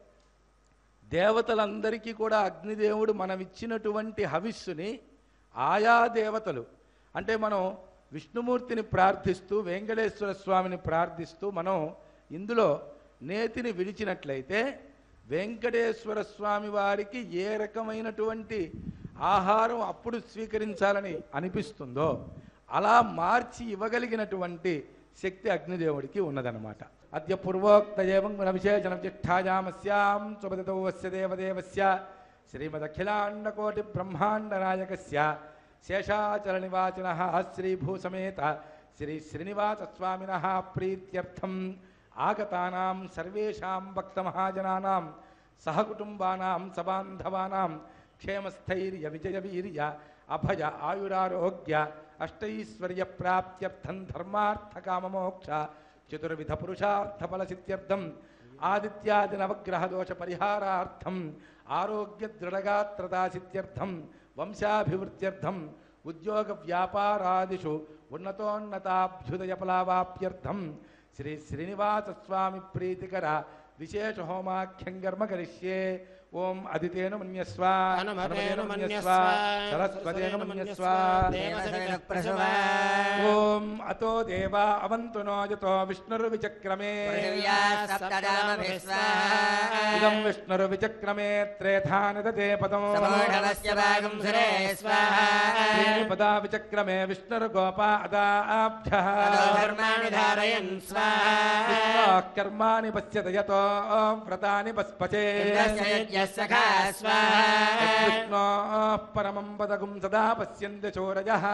దేవతలందరికీ కూడా అగ్నిదేవుడు మనం ఇచ్చినటువంటి హవిస్సుని ఆయా దేవతలు అంటే మనం విష్ణుమూర్తిని ప్రార్థిస్తూ వెంకటేశ్వర స్వామిని ప్రార్థిస్తూ మనం ఇందులో నేతిని విడిచినట్లయితే వెంకటేశ్వర స్వామి వారికి ఏ రకమైనటువంటి ఆహారం అప్పుడు స్వీకరించాలని అనిపిస్తుందో అలా మార్చి ఇవ్వగలిగినటువంటి శక్తి అగ్నిదేవుడికి ఉన్నదన్నమాట అద్య పూర్వోక్త ఏవం గుణ విశేషణ జ్యేష్ఠాయామస్యాం సుపదతౌవస్య దేవదేవస్య శ్రీమదఖిలాండకోటి బ్రహ్మాండ నాయకస్య శేషాచల నివాచిన శ్రీభూసమేత శ్రీ శ్రీనివాస స్వామిన ప్రీత్యర్థం ఆగతానాం సర్వేషాం భక్తమహాజనానాం సహకుటుంబానాం సబాంధవానాం క్షేమస్థైర్య విజయ వీర్య అభయ ఆయురారోగ్య అష్టైశ్వర్య ప్రాప్త్యర్థం ధర్మార్థ కామమోక్ష చతుర్విధ పురుషార్థ ఫలసిద్ధ్యర్థం ఆదిత్యాది నవగ్రహ దోష పరిహారార్థం ఆరోగ్య దృఢగాత్రతా సిద్ధ్యర్థం వంశాభివృద్ధ్యర్థం ఉద్యోగ వ్యాపారాదిషు ఉన్నతోన్నతాభ్యుదయ ఫలావాప్యర్థం శ్రీ శ్రీనివాస స్వామి ప్రీతికర విశేష హోమాఖ్యం కర్మ కరిష్యే ఓం అదితేను మన్యస్వ హనుమతేను మన్యస్వ సరస్వతేను మన్యస్వ దేవసవితః ప్రసవా ఓం అతో దేవా అవంతు నోజతో విష్ణుర్విచక్రమే పృథివ్యా సప్తదామభిస్వ ఇదం విష్ణుర్విచక్రమే త్రేధానిదతే పదం సమూఢవస్య భాగం సురే స్వాహా त्रीणि पदा विचक्रमे विष्णुर्गोप अदाभ्यः ततो धर्माणि धारयन् स्वाहा विष्णोः कर्माणि पश्यत यतो व्रतानि पस्पचे इन्द्रस्य यज्ञ सखा स्वाहा विष्णोः परमं पदगुं सदा पश्यन्ति चोरजः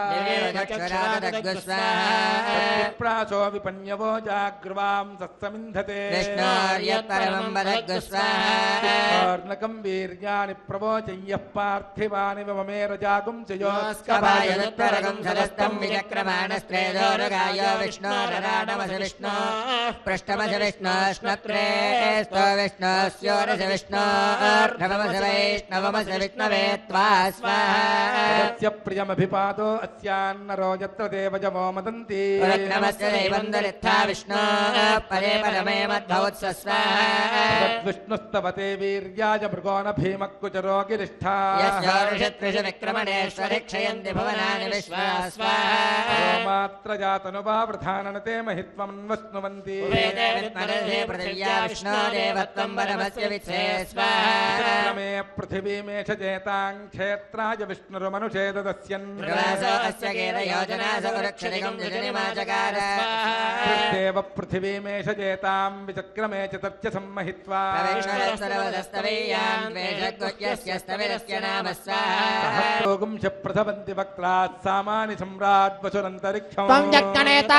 प्राचो विपन्यवो जाग्रवां सत्समिन्धते विष्णोर्यत्परमं वदग् स्वाहा कर्णकं वीर्याणि प्रवोचय्यः पार्थिवानि ममेरजागुं च कपायदुत्तरगं सदस्तं विचक्रमाणस्त्रेदोरगाय विष्णोरराडमस विष्णो पृष्ठमस विष्णोष्णत्रे स्तो विष्णोस्योरस विष्णोर्नवमस वैष्णवमस विष्णवे त्वा स्वाहा तस्य प्रियमभिपादो अस्यान्नरो यत्र देवजमो मदन्ति नमस्य दैवन्दरित्था विष्णो परे परमे मद्भवत्स स्वाहा विष्णुस्तवते वीर्याय मृगो न भीमकुचरो गिरिष्ठा यस्योर्षत्रिषु विक्रमणेश्वरि क्षयन्ति भुवनानि विश्वा स्वाहा मात्र जातनुवा वृधाननते महित्वमन्वस्नुवन्ति वेदे विद्मनसे पृथिव्या विष्णो देवत्वं परमस्य वित्से स्वाहा मे पृथिवीमेष चेतां क्षेत्राय विष्णुरुमनुषेदस्यन् प्रवासो अस्य केन योजना सुरक्षरिकं जजनिमाचकार देव पृथिवीमेष चेतां विचक्रमे च तच्च सम्महित्वा प्रवेशरवदस्तवेयान् वेषग्वस्य स्तविरस्य नाम स्वाहा सहस्रोगुं च प्रथवन्ति वक्त्रात् सामानि सम्राट् वसुरन्तरिक्षम् त्वं जग्गणेता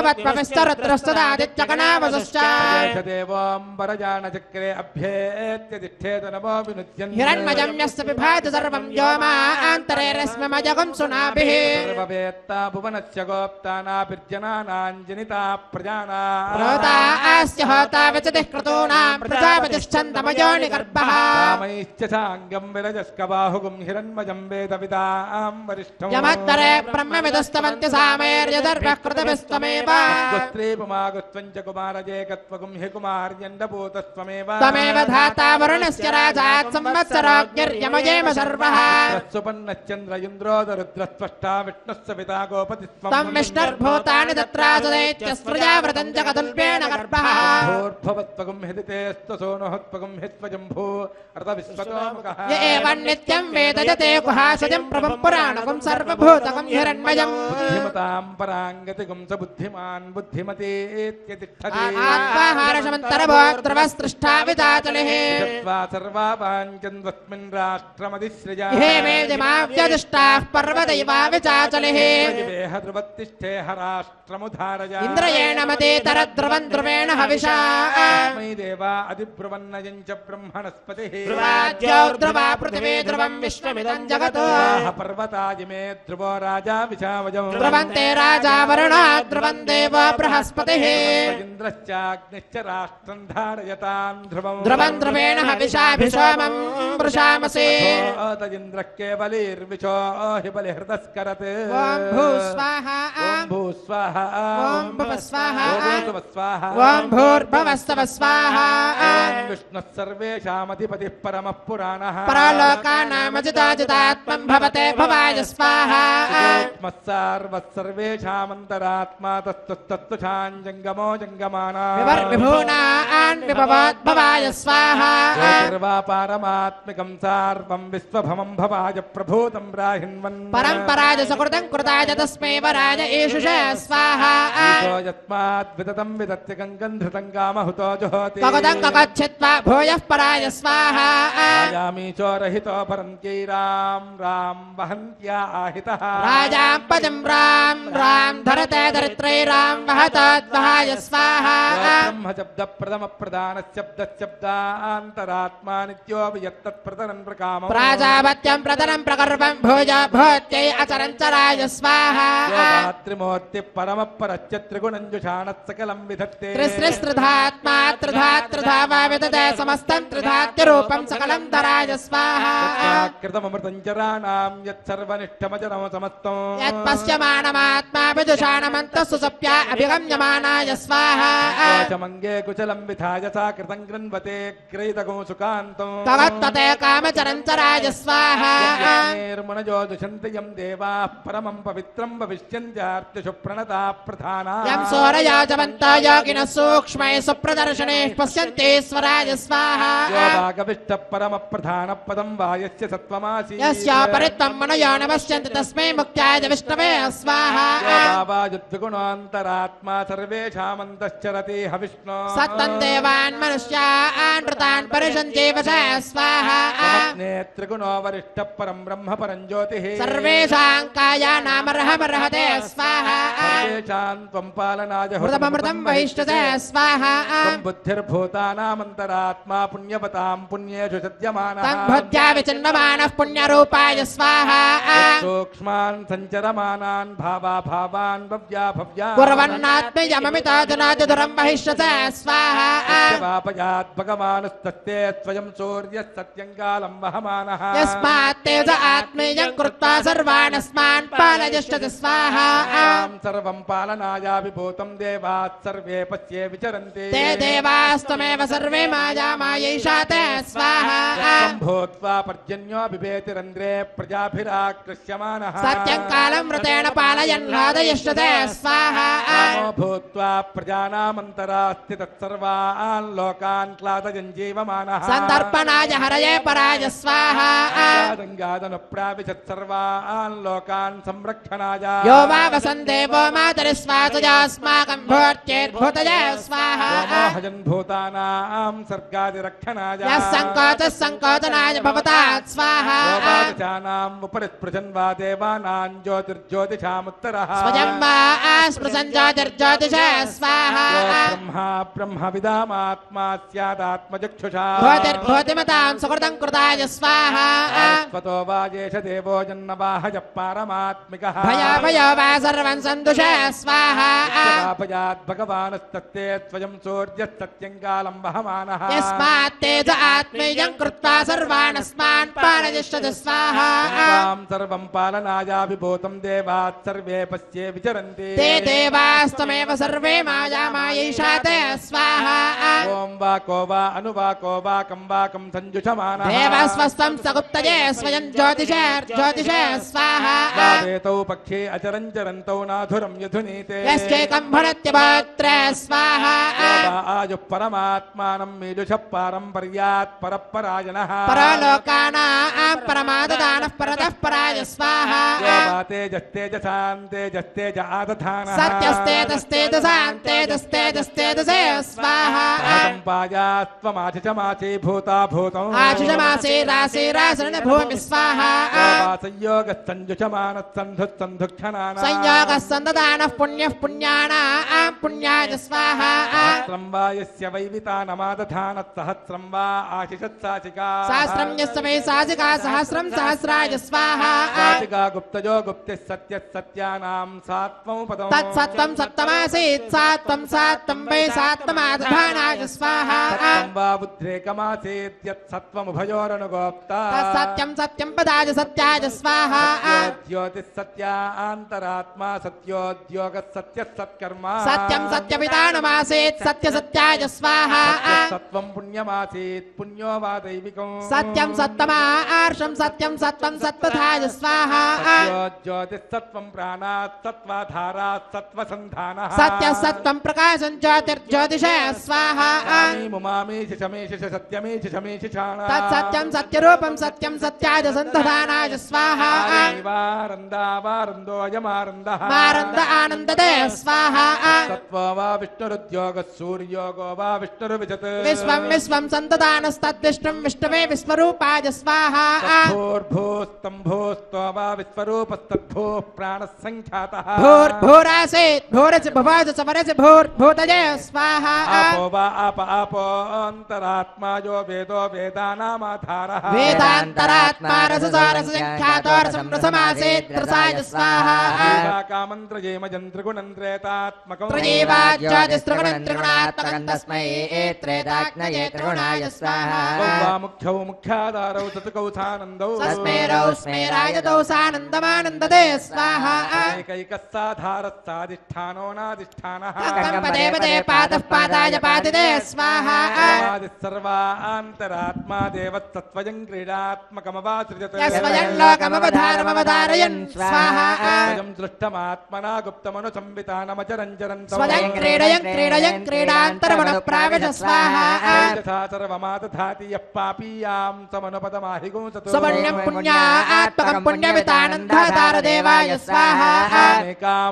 हृतवत्पविस्तरत्रस्तदादित्यगणावसश्च देवाम्बरजानचक्रे अभ्येत्य तिष्ठेत नमो विनुद्यन् हिरण्मजं यस्य विभाति सर्वं व्योमान्तरे रश्मिमजगं सुनाभिः सर्ववेत्ता भुवनस्य गोप्ता नाभिर्जनानाञ्जनिता प्रजाना प्रोता अस्य होता विचतिः क्रतूनां प्रजापतिश्चन्दमयो निगर्भः रामैश्च साङ्गं विरजस्कबाहुगुं हिरण्मजं वेदविदां वरिष्ठम् यमत्तरे ब्रह्मविदस्तवन्ति सामेर्यदर्भः कृतभिस्तमेव गुस्त्रीपुमागुस्त्वं च कुमारजेकत्वगुं हि कुमार्यण्डभूतस्त्वमेव त्वमेव धाता वरुणस्य राजात् संवत्सराज्ञर्यमयेम सर्वः सुपन्नश्चन्द्र इन्द्रोदरुद्रस्त्वष्टा विष्णुः पिता गोपतिस्त्वम् त्वं विष्णुर्भूतानि तत्रासुदैत्यस्पृजावृतं जगदुल्पेण गर्भः भूर्भवत्वगुं हिदितेस्तसोनुहत्वगुं हित्वजम्भू अर्धविश्वतोमुखः य एवं नित्यं वेद जते गुहासजं प्रभुं पुराणकं सर्वभूतकं हिरण्मयम् बुद्धिमतां पराङ्गतिगुं स बुद्धिमान् बुद्धिमतीत्यतिष्ठति आत्माहारशमन्तरभोद्रवस्तृष्टा विदाचलिः जप्त्वा सर्वापाञ्चन्द्वस्मिन् राष्ट्रमधिसृजा हे मे दिमाव्यदिष्टाः पर्वदैवा विचाचलिः देह ध्रुवत्तिष्ठे हराष्ट्रमुधारय इन्द्रयेण मदेतरध्रुवं ध्रुवेण हविषा मयि देवा अधिब्रुवन्नयं च ब्रह्मणस्पतिः राज्योर्ध्रुवा पृथिवी ध्रुवं विश्वमिदं जगत् आह पर्वताय मे ध्रुवो राजा विशावजम् ध्रुवन्ते राजा वरुणा ध्रुवं देव बृहस्पतिः इन्द्रश्चाग्निश्च राष्ट्रम् धारयताम् ध्रुवम् ध्रुवं ध्रुवेण हविषाभिषोमं वृषामसि इन्द्रः केवलीर्विशो हि बलिहृदस्करत् ॐ भूस्वाहा ॐ भू स्वाहा ॐ भुवः स्वाहा ॐ भुवः स्वाहा ॐ भूर्भुवस्तव स्वाहा ॐ विष्णुः सर्वेषामधिपतिः परमः पुराणः परालोकानामजिताजितात्मं भवते भवाय स्वाहा सर्वेषामन्तरात्मा तस्तुस्तत्तुषाञ्जङ्गमो जङ्गमाना विवर्विभूनान् विभवोद्भवाय स्वाहा सर्वापारमात्मिकं सार्वं विश्वभमं भवाय प्रभूतं राहिन्वन् परम्पराय सुकृतं कृताय तस्मै वराय एषुष स्वाहा ईशो यस्मात् विदतं विदत्य गङ्गं धृतं कामहुतो जुहोति कगदं कगच्छित्वा भूयः पराय स्वाहा आयामि चोरहितो परन्त्यै राम राम वहन्त्या आहितः राजां पदं राम राम धरते दरित्रै राम वहतोद्वहाय स्वाहा ब्रह्मशब्दप्रथमप्रधानशब्दशब्दान्तरात्मा नित्योऽपि यत्तत्प्रतरन् प्रकामम् प्राजापत्यं प्रतरं प्रगर्भं भोज भोत्यै अचरञ्चराय स्वाहा त्रिमूर्तिः परमः परश्च त्रिगुणञ्जुषाणः सकलं विधत्ते त्रिसृस्त्रिधात्मा त्रिधा त्रिधा वा विदते समस्तं त्रिधात्यरूपं सकलं धराय स्वाहा कृतमृतं चराणां यत्सर्वनिष्ठमचरम समस्तम् यत्पश्यमाणमात्मा विदुषाणमन्तः सुसप्या अभिगम्यमानाय स्वाहा कोशमङ्गे कुशलं विधाय सा कृतं गृह्णवते ग्रहीतगो सुकान्तम् तवत्तते कामचरञ्चराय स्वाहा निर्मुनजो दुषन्ति यं देवाः परमं पवित्रं भविष्यन्त्यार्तिषु प्रणता प्रधाना यं सूरयाजवन्त योगिनः सूक्ष्मै सुप्रदर्शनेः पश्यन्ति स्वराय स्वाहा भागविष्टः परमप्रधानपदं वा यस्य सत्त्वमासि यस्यापरित्वं मनयो न पश्यन्ति तस्मै मुक्त्याय विष्णवे स्वाहा भावायुद्विगुणान्तरात्मा सर्वेषामन्तश्चरति हविष्णो सत्तं देवान् मनुष्यान् नृतान् परिषञ्जीवश स्वाहा नेत्रिगुणो वरिष्ठः परं ब्रह्म परं ज्योतिः सर्वेषां कायानामर्हमर्हते स्वाहा सर्वेषां त्वं पालनाय हृदमृतं वैष्टते स्वाहा त्वं बुद्धिर्भूतानामन्तरात्मा पुण्यवतां पुण्येषु सद्यमानः तं भुज्या विचिन्वमानः पुण्यरूपाय स्वाहा सूक्ष्मान् सञ्चरमानान् भावा भावान् भव्या भव्या कुर्वन्नात्मयममिताजनाजधुरं वहिष्यते स्वाहा वापयात् भगवानस्तस्ते स्वयं सूर्यः सत्यङ्गालं वहमानः यस्मात् तेज आत्मीयं कृत्वा सर्वाणस्मान् पालयिष्यति स्वाहा तां सर्वं पालनाया विभूतं देवात् सर्वे पश्ये विचरन्ति ते देवास्त्वमेव सर्वे माया मायैषा ते स्वाहा त्वं भूत्वा पर्जन्यो बिभेति रन्ध्रे प्रजाभिराकृष्यमानः सत्यं कालं मृतेण पालयन् लादयिष्यते स्वाहा रामो भूत्वा प्रजानामन्तरास्ति तत्सर्वान् लोकान् क्लादयन् जीवमानः सन्दर्पणाय हरये पराय स्वाहा गङ्गादनुप्राविशत् सर्वान् लोकान् संरक्षणाय यो वा वसन्देवो मातरिस्वासयास्माकं भूत्यैर्भूतये स्वाहा व्योमोहजन् भूतानां सर्गादिरक्षणाय यः सङ्कोचः सङ्कोचनाय भवतात् स्वाहा योगादशानाम् उपरि स्पृशन् वा देवानां ज्योतिर्ज्योतिषामुत्तरः स्वयं वा आस्पृशन् ज्योतिर्ज्योतिष स्वाहा यो ब्रह्मा ब्रह्मविदामात्मा स्यादात्मचक्षुषा भूतिर्भूतिमतां सुकृतं कृताय स्वाहा स्वतो वा येष देवो जन्मवाहय पारमात्मिकः भया भयो वा सर्वं सन्तुष स्वाहा पापयात् भगवानस्तत्ते स्वयं सूर्यस्तत्यङ्गालं वहमानः यस्मात् तेज आत्मीयं कृत्वा सर्वाणस्मान् पालयिष्यति स्वाहा त्वां सर्वं पालनाया विभूतं देवात् सर्वे पश्ये विचरन्ति ते देवास्त्वमेव सर्वे माया मायैषा ते स्वाहा ॐ वा को वा अनुवाको वा कं वा कं सञ्जुषमानः देवस्वस्तं सगुप्तये स्वयं ज्योतिषे ज्योतिषे स्वाहा वेतौ पक्षे अचरञ्चरन्तौ नाधुरं यधुनीते यश्चैकं भरत्यभोत्र स्वाहा वा आयुः परमात्मानं मीदुषः पारम्पर्यात् परपरायणः परलोकानां परमाददानः परतः पराय स्वाहा यो वा तेजस्तेजसां तेजस्तेज आदधानः सत्यस्तेजस्तेजसां तेजस्तेजस्तेजसे स्वाहा महतं पायास्त्वमाशिषमाशी भूता भूतम् आशिषमासे रासे रासरण भूमि स्वाहा संयुषमानः संयोगः सन्ददानः पुण्यः पुण्यानां पुण्याय स्वाहा सहस्रं वा यस्य वैवितानमादधानः सहस्रं वा आशिषत्साचिका सहस्रं यस्य वै साजिका सहस्रं सहस्राय स्वाहा साचिका गुप्तजो गुप्तिः सत्यः सत्यानां सात्वं पदम् तत्सत्त्वं सप्तमासीत् सात्वं सात्वं वै सात्वमादधानाय स्वाहा सत्त्वं वा बुद्ध्रेकमासीत् यत् सत्त्वमुभयोरनुगोप्ता तत्सत्यं सत्यं पदाय सत्याय स्वाहा ज्योतिः सत्या अन्तरात्मा सत्योद्योगः सत्यः सत्कर्मा सत्यं सत्यपितानमासीत् सत्यसत्याय स्वाहा सत्त्वं पुण्यमासीत् पुण्यो वा दैविकम् सत्यं सत्तमा आर्षं सत्यं सत्त्वं सत्त्वधाय स्वाहा ज्योतिस्सत्त्वं प्राणात् सत्त्वाधारात् सत्त्वसन्धानः सत्य सत्त्वं प्रकाशं ज्योतिर्ज्योतिष स्वाहा मुमामीश शमेश सत्यमीश शमेश तत्सत्यं सत्यरूपं सत्यं सत्याय सन्तधानाय स्वाहा वारन्दावारन्दोऽयमारन्दः मारन्द आनन्ददे स्वाहा सत्त्वो वा विष्णुरुद्योगः सूर्योगो वा विष्णुरुविजत् विश्वं विश्वं सन्तदानस्तद्विष्णुं विष्णवे विश्वरूपाय स्वाहा भूर्भूस्तम्भूस्तो वा विश्वरूपस्तद्भूः प्राणः सङ्ख्यातः भूर्भूरासीत् भूरसि भुवज समरसि भूर्भूतये स्वाहा आपो वा आप आपोऽन्तरात्मा यो वेदो वेदानामाधारः वेदान्तरात्मा रससारस संख्यातो रसं रसमासीत् रसाय स्वाहा कामन्त्रयेमजन् त्रिगुणं त्रेतात्मकम् त्रयीवाज्योतिस्त्रिगुणं त्रिगुणात्मकं तस्मै त्रेदाग्नये त्रिगुणाय स्वाहा वा मुख्यौ मुख्याधारौ चतुकौ सानन्दौ तस्मै रौस्मै राजतौ सानन्दमानन्ददे स्वाहा एकैकः साधारः साधिष्ठानो नाधिष्ठानः अङ्गं पदे पदे पादः पादाय पादिदे स्वाहा आदिः सर्वान्तरात्मा देवत्तत्त्वयं क्रीडात्मकमवासृजत् यस्वयं लोकमवधारमवधारयन् स्वाहा स्वयं दृष्टमात्मना गुप्तमनुसंवितानमचरञ्चरन्तौ स्वयं क्रीडयं क्रीडयं क्रीडान्तरमनुप्राविश स्वाहा यथा सर्वमादधाति यः पापीयां समनुपदमाहिगुंसतु सुवर्ण्यं पुण्या आत्मकं पुण्यमितानन्दाधार देवाय स्वाहा एकां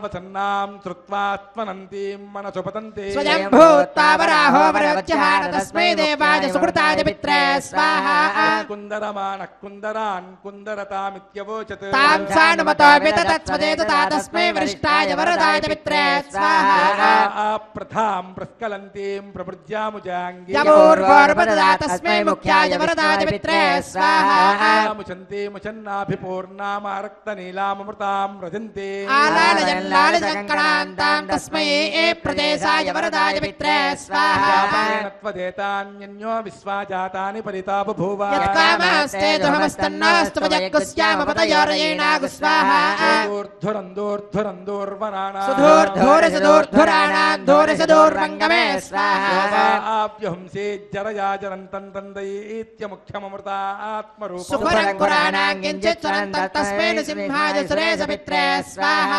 सलिलावसन्नां श्रुत्वात्मनन्तीं मनसु पतन्ति स्वयं भूत्वा वराहो वरवत्यहार तस्मै तस्मै देवाय सुकृताय पित्रे स्वाहा कुन्दरमानः कुन्दरान् कुन्दरतामित्यवोचत् तां सानुमतो विदधत्स्वदेतु ता तस्मै वरिष्ठाय वरदाय पित्रे स्वाहा प्रथां प्रस्खलन्तीं प्रभृज्यामुजाङ्गी यमूर्वोर्वददा तस्मै मुख्याय वरदाय पित्रे स्वाहा मुचन्ति मुचन्नाभिपूर्णामारक्तनीलामृतां रजन्ति आलालयन् लालितकङ्कणान्तां तस्मै ए प्रदेशाय वरदाय पित्रे स्वाहा त्वदेतान्यन्यो विश्वाजातानि परिता बभूव यत्कामास्ते दुहमस्तन्नास्तु वजग्गुस्यामपतयोरयेणागु स्वाहा दूर्ध्वरन्दूर्ध्वरन्दूर्वराणा सुधूर्धूर सुधूर्धुराणाम् धूर सुधूर्वङ्गमे स्वाहा आप्यहंसे जरया जरन्तं तन्दयीत्यमुख्यममृतात्मरूपम् सुखरङ्कुराणाम् किञ्चित् स्वरन्तम् तस्मै नृसिंहाय सुरेश पित्रे स्वाहा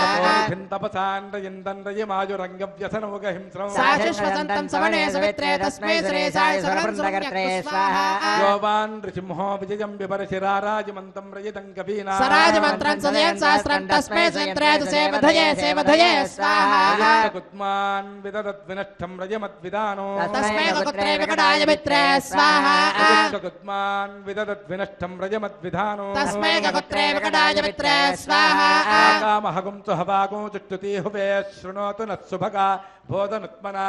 तपसाण्डयन्दण्डयमाजुरङ्गव्यसनमुगहिंस्रम् साशुष्वसन्तम् सवणे सवित्रे तस्मै सुरेशाय सुरवृन्दकर्त्रे स्वाहा योवान् नृसिंहो विजयम् बिभरशिराराजमन्तं रजितं कवीना सराजमन्त्रम् सदयन् सहस्रम् तस्मै सुयन्त्रे तु सेवधये सेवधये स्वाहा कुद्मान् विददद्विनष्टं रजमद्विदानो तस्मै कुत्रे विकटाय पित्रे स्वाहा कुद्मान् विददद्विनष्टं रजमद्विधानो तस्मै कुत्रे विकटाय पित्रे स्वाहा कामहगुं तु हवागो चुष्टुति हुवे शृणोतु नः सुभगा बोधनुत्मना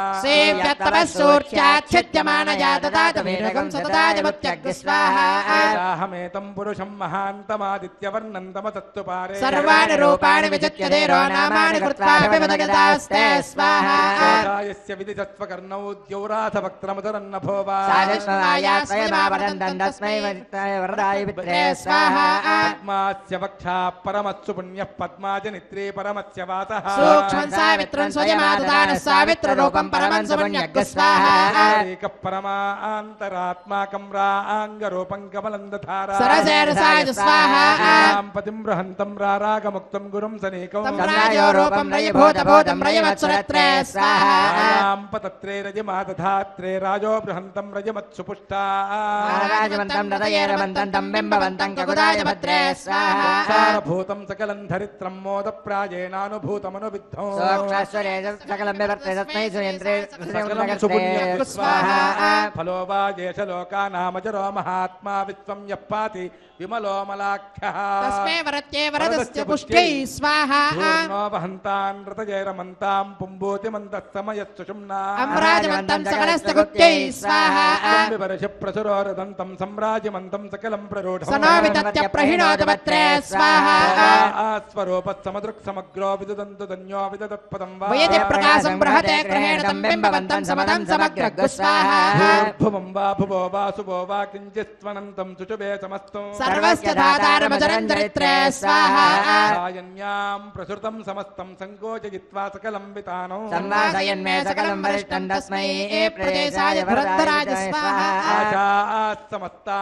सेव्यत्तमस्सूर्याच्छिद्यमानया ददातु वीरगम् सतताजमुत्यग् स्वाहा अहमेतं पुरुषं महान्तमादित्यवर्णन्तमतत्तु पारे सर्वाणि रूपाणि विचित्य देरो नामानि कृत्वा विपदगतास्ते स्वाहा यस्य विदितत्वकर्णौ द्यौराथवक्त्रमुदरन्नभो वा साजस्वाया स्वयमावदन्तम् तस्मै वरदाय पित्रे स्वाहा पद्मास्य वक्षा परमत्सु पुण्यः पद्माजनित्रे परमस्य वासः सूक्ष्मम् सावित्रम् स्वयमाददानः सावित्ररूपम् परमम् सुपुण्यग् स्वाहा एकः परमान्तरात्माकं राङ्गरूपं कमलं दधारा सरसेरसाय स्वाहा राम पतिं बृहन्तं रारागमुक्तं गुरुं सनेकं तं राजो रूपम् रयभूतभूतम् रयवत्सुरत्रे स्वाहा राम पतत्रे रजमादधात्रे राजो बृहन्तं रजमत्सुपुष्टा राजवन्तम् रदयेरवन्तम् तम् बिम्बवन्तम् ककुदाय भद्रे स्वाहा सारभूतं सकलं धरित्रं मोदप्रायेणानुभूतमनुविद्धौ सोक्षाश्वरे सकलम् विवर्ते तस्मै सुयन्त्रे सकलं सुपुण्यं स्वाहा फलो वा येष लोकानामजरो महात्मा विश्वं यः पाति विमलोमलाख्यः तस्मै वरत्ये वरदस्य पुष्ट्यै स्वाहा पूर्णो वहन्तान् रतजैरमन्तां पुम्बूतिमन्तस्तमयस्सुषुम्ना अम्राजवन्तम् सकलस्तगुप्त्यै स्वाहा प्रसुरोरदन्तं सम्राजमन्तं सकलं प्ररूढम् स नो वितत्य प्रहिणोदवत्रे स्वाहा स्वरूपसमदृक्समग्रो विददन्तु धन्यो विददत्पदं वा वयति प्रकाशम् बृहते ग्रहेण तम् बिम्बवन्तम् समदम् समग्रग् स्वाहा भूर्भुवं वा भुवो वा शुभो वा किञ्चित्त्वनन्तं सुचुभे समस्तु सर्वस्य धातारमचरम् दरित्रे स्वाहा सायन्यां प्रसृतं समस्तं सङ्कोचयित्वा सकलं वितानो संवासयन्मे सकलम् वरिष्ठम् तस्मै प्रदेशाय भरद्धराज स्वाहा आशा समस्ता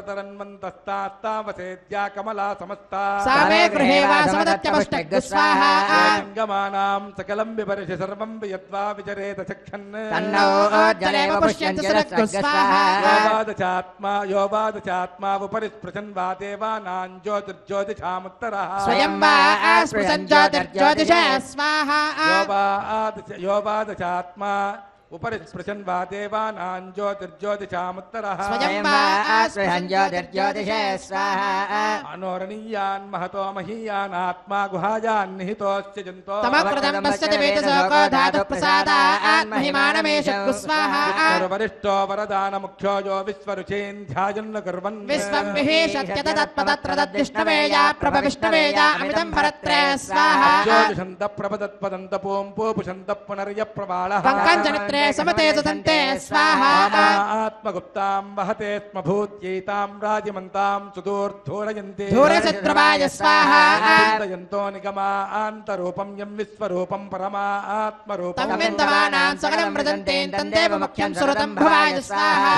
प्रतरन्वन्तस्तास्तावसेद्या कमला समस्ता सा मे गृहे वासमदत्यपुष्टग् स्वाहा गमानां सकलं विवर्षि सर्वं वियद्वा विचरेत चक्षन् तन्नो जलेव पुष्यन्ति सुरग् स्वाहा योवादचात्मा योवादचात्मा उपरि स्पृशन् वा देवानां ज्योतिर्ज्योतिषामुत्तरः स्वयं वा स्पृशन् ज्योतिर्ज्योतिष स्वाहा योवादच- योवादचात्मा उपरि स्पृशन् वा देवानां ज्योतिर्ज्योतिषामुत्तरः स्वयं वा स्पृशन् ज्योतिर्ज्योतिष स्वाहा अनोरणीयान् महतो महीयान् आत्मा गुहायान् निहितोऽस्य जन्तो तमकृतम् पश्यति वेदशोको धातुः प्रसादात् महिमानमेषु स्वाहा वरिष्ठो वरदानमुख्यो यो विश्वरुचेन् ध्यायन्न कुर्वन् विश्वम् विहेशत्यत तत्पदत्र तद्विष्णवेया प्रभविष्णवेया अमितम् भरत्रे स्वाहा ज्योतिषन्त प्रपदत्पदन्त पों पोपुषन्त पुनर्य प्रबालः पङ्कञ्चनित्रे समते सुतन्ते स्वाहा आत्मगुप्तां वहते स्म भूत्यैतां राजिमन्तां सुदूर्धूरयन्ति धूरशत्रुवाय स्वाहा चिन्तयन्तो निगमा आन्तरूपं यं विश्वरूपं परमा आत्मरूपं तम् विन्दमानाम् सकलम् मृदन्ते तन्देव मुख्यम् सुरतम् भवाय स्वाहा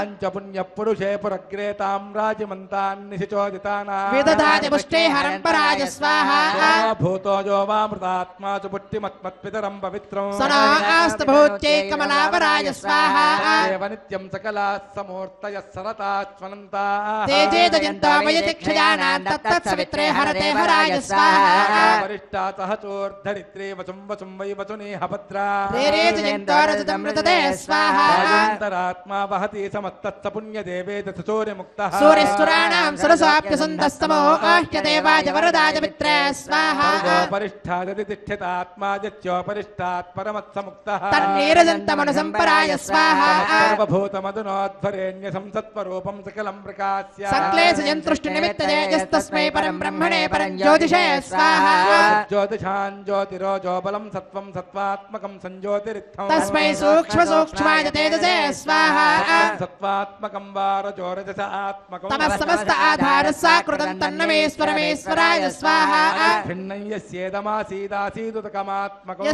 తాంచ పుణ్యపురుషే పురగ్రే తాం రాజమంతాన్నిశిచోదితానా విదదాతి పుష్టే హరంపరాజ స్వాహా భూతో యో వామృతాత్మా చ పుట్టిమత్మత్పితరం పవిత్రం సనా ఆస్తు భూత్యై కమలాపరాజ స్వాహా దేవ నిత్యం సకలా సమూర్తయ సరతాస్వనంతా తేజేదయంతామయతి క్షయానాం తత్తత్సవిత్రే హరతే హరాయ స్వాహా వరిష్టా సహచోర్ధరిత్రే వచం వచం వై వచునేహ భద్రా రేరేజయంతోరజతమృతదే స్వాహా రాజంతరాత్మా వహతి సమత్తత్స పుణ్యదేవే దశచోర్యముక్తః సూర్యసురాణాం సురసాప్యసుందస్తమో ఆహ్యదేవాయ వరదాయ మిత్రే స్వాహా పరిష్టాదతి తిష్ఠితాత్మా యత్యోపరిష్టాత్ పరమత్సముక్తః తన్నీరజంతమనుసంపరాయ స్వాహా సర్వభూతమధునోధ్వరేణ్య సంసత్వరూపం సకలం ప్రకాశ్య సంక్లేశయంతృష్టి నిమిత్తజేయస్తస్మై పరం బ్రహ్మణే పరం జ్యోతిషే స్వాహా జ్యోతిషాన్ జ్యోతిరోజో బలం సత్వం సత్వాత్మకం సంజ్యోతిరిత్థం తస్మై సూక్ష్మ సూక్ష్మాయ తేజసే స్వాహా సత్వాత్మకం వారజోరజస ఆత్మకం తమः సమస్త ఆధార సాకృతం తన్నమేశ్వరమేశ్వరాయ స్వాహా భిన్నం యస్యేదమాసీదాసీదుతకమాత్మకం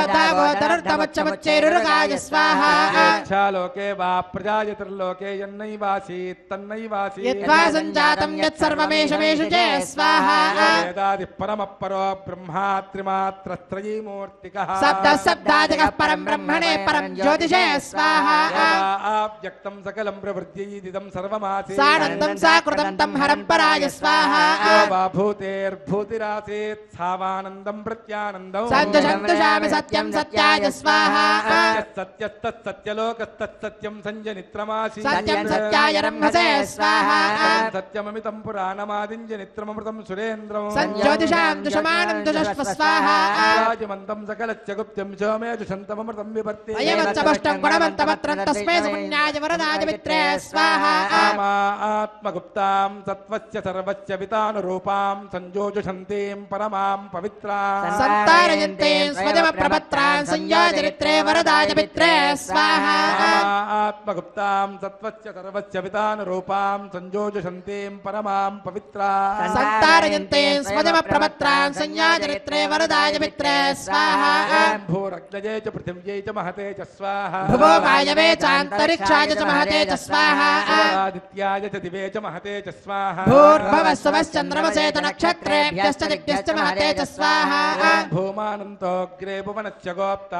యస్యోదావోదరర్థమచ్చముచ్చైరుగాయ స్వాహా లోకే వా ప్రజాయతిర్లోకే యన్నైవాసీత్ తన్నైవాసీత్ యద్వా సంజాతం యత్సర్వమేషమేషు చే స్వాహా వేదాది పరమ పరో బ్రహ్మాత్రిమాత్రస్త్రయీమూర్తిక శబ్ద శబ్దాదికः పరం బ్రహ్మణే పరం జ్యోతిషే స్వాహా వ్యక్తం సకలం ప్రవృత్తిదం సర్వమాసీ సానందం సాకృతం తం హరంపరాయ స్వాహా భూతేర్భూతిరాసీత్ సావానందం ప్రత్యానందం సంతుషంతుషామి సత్యం సత్యాయ స్వాహా సత్యస్తత్సత్యలోకస్తత్సత్యం సంజనిత్రమాసీ సత్యం సత్యాయ రంహసే స్వాహా సత్యమమితం పురాణమాదింజనిత్రమృతం సురేంద్రం సంజ్యోతిషాం దుషమానం దుషస్వ స్వాహా రాజమంతం సకలస్య గుప్త్యం సోమే దుషంతమృతం విభర్తి అయమచ్చపుష్టం గుణవంతమత్రం తస్మై సుపుణ్యాయ వరదాయ మిత్రే స్వాహా ఆమా ఆత్మగుప్తాం సత్వస్య సర్వస్య వితానురూపాం సంజోజుషంతీం పరమాం పవిత్రాం సంతారయంతే స్వజమ ప్రపత్రాన్ సంయోజరిత్రే వరదాయ మిత్రే స్వాహా ఆమా ఆత్మగుప్తాం సత్వస్య సర్వస్య వితానురూపాం సంజోజుషంతీం పరమాం పవిత్రాం సంతారయంతే స్వజమ ప్రపత్రాన్ సంయోజరిత్రే వరదాయ మిత్రే స్వాహా భూరగ్నజే చ పృథివ్యై చ మహతే చ స్వాహ భువో వాయవే చాంతరిక్షాయ చ మహతే చ స్వాహా ఆదిత్యాయ చ దివే చ మహతే చ స్వాహ భూర్భవస్వశ్చంద్రమసేతు నక్షత్రేభ్యశ్చ దిభ్యశ్చ మహతే చ స్వాహా భూమానంతోగ్రే భువనస్య గోప్తా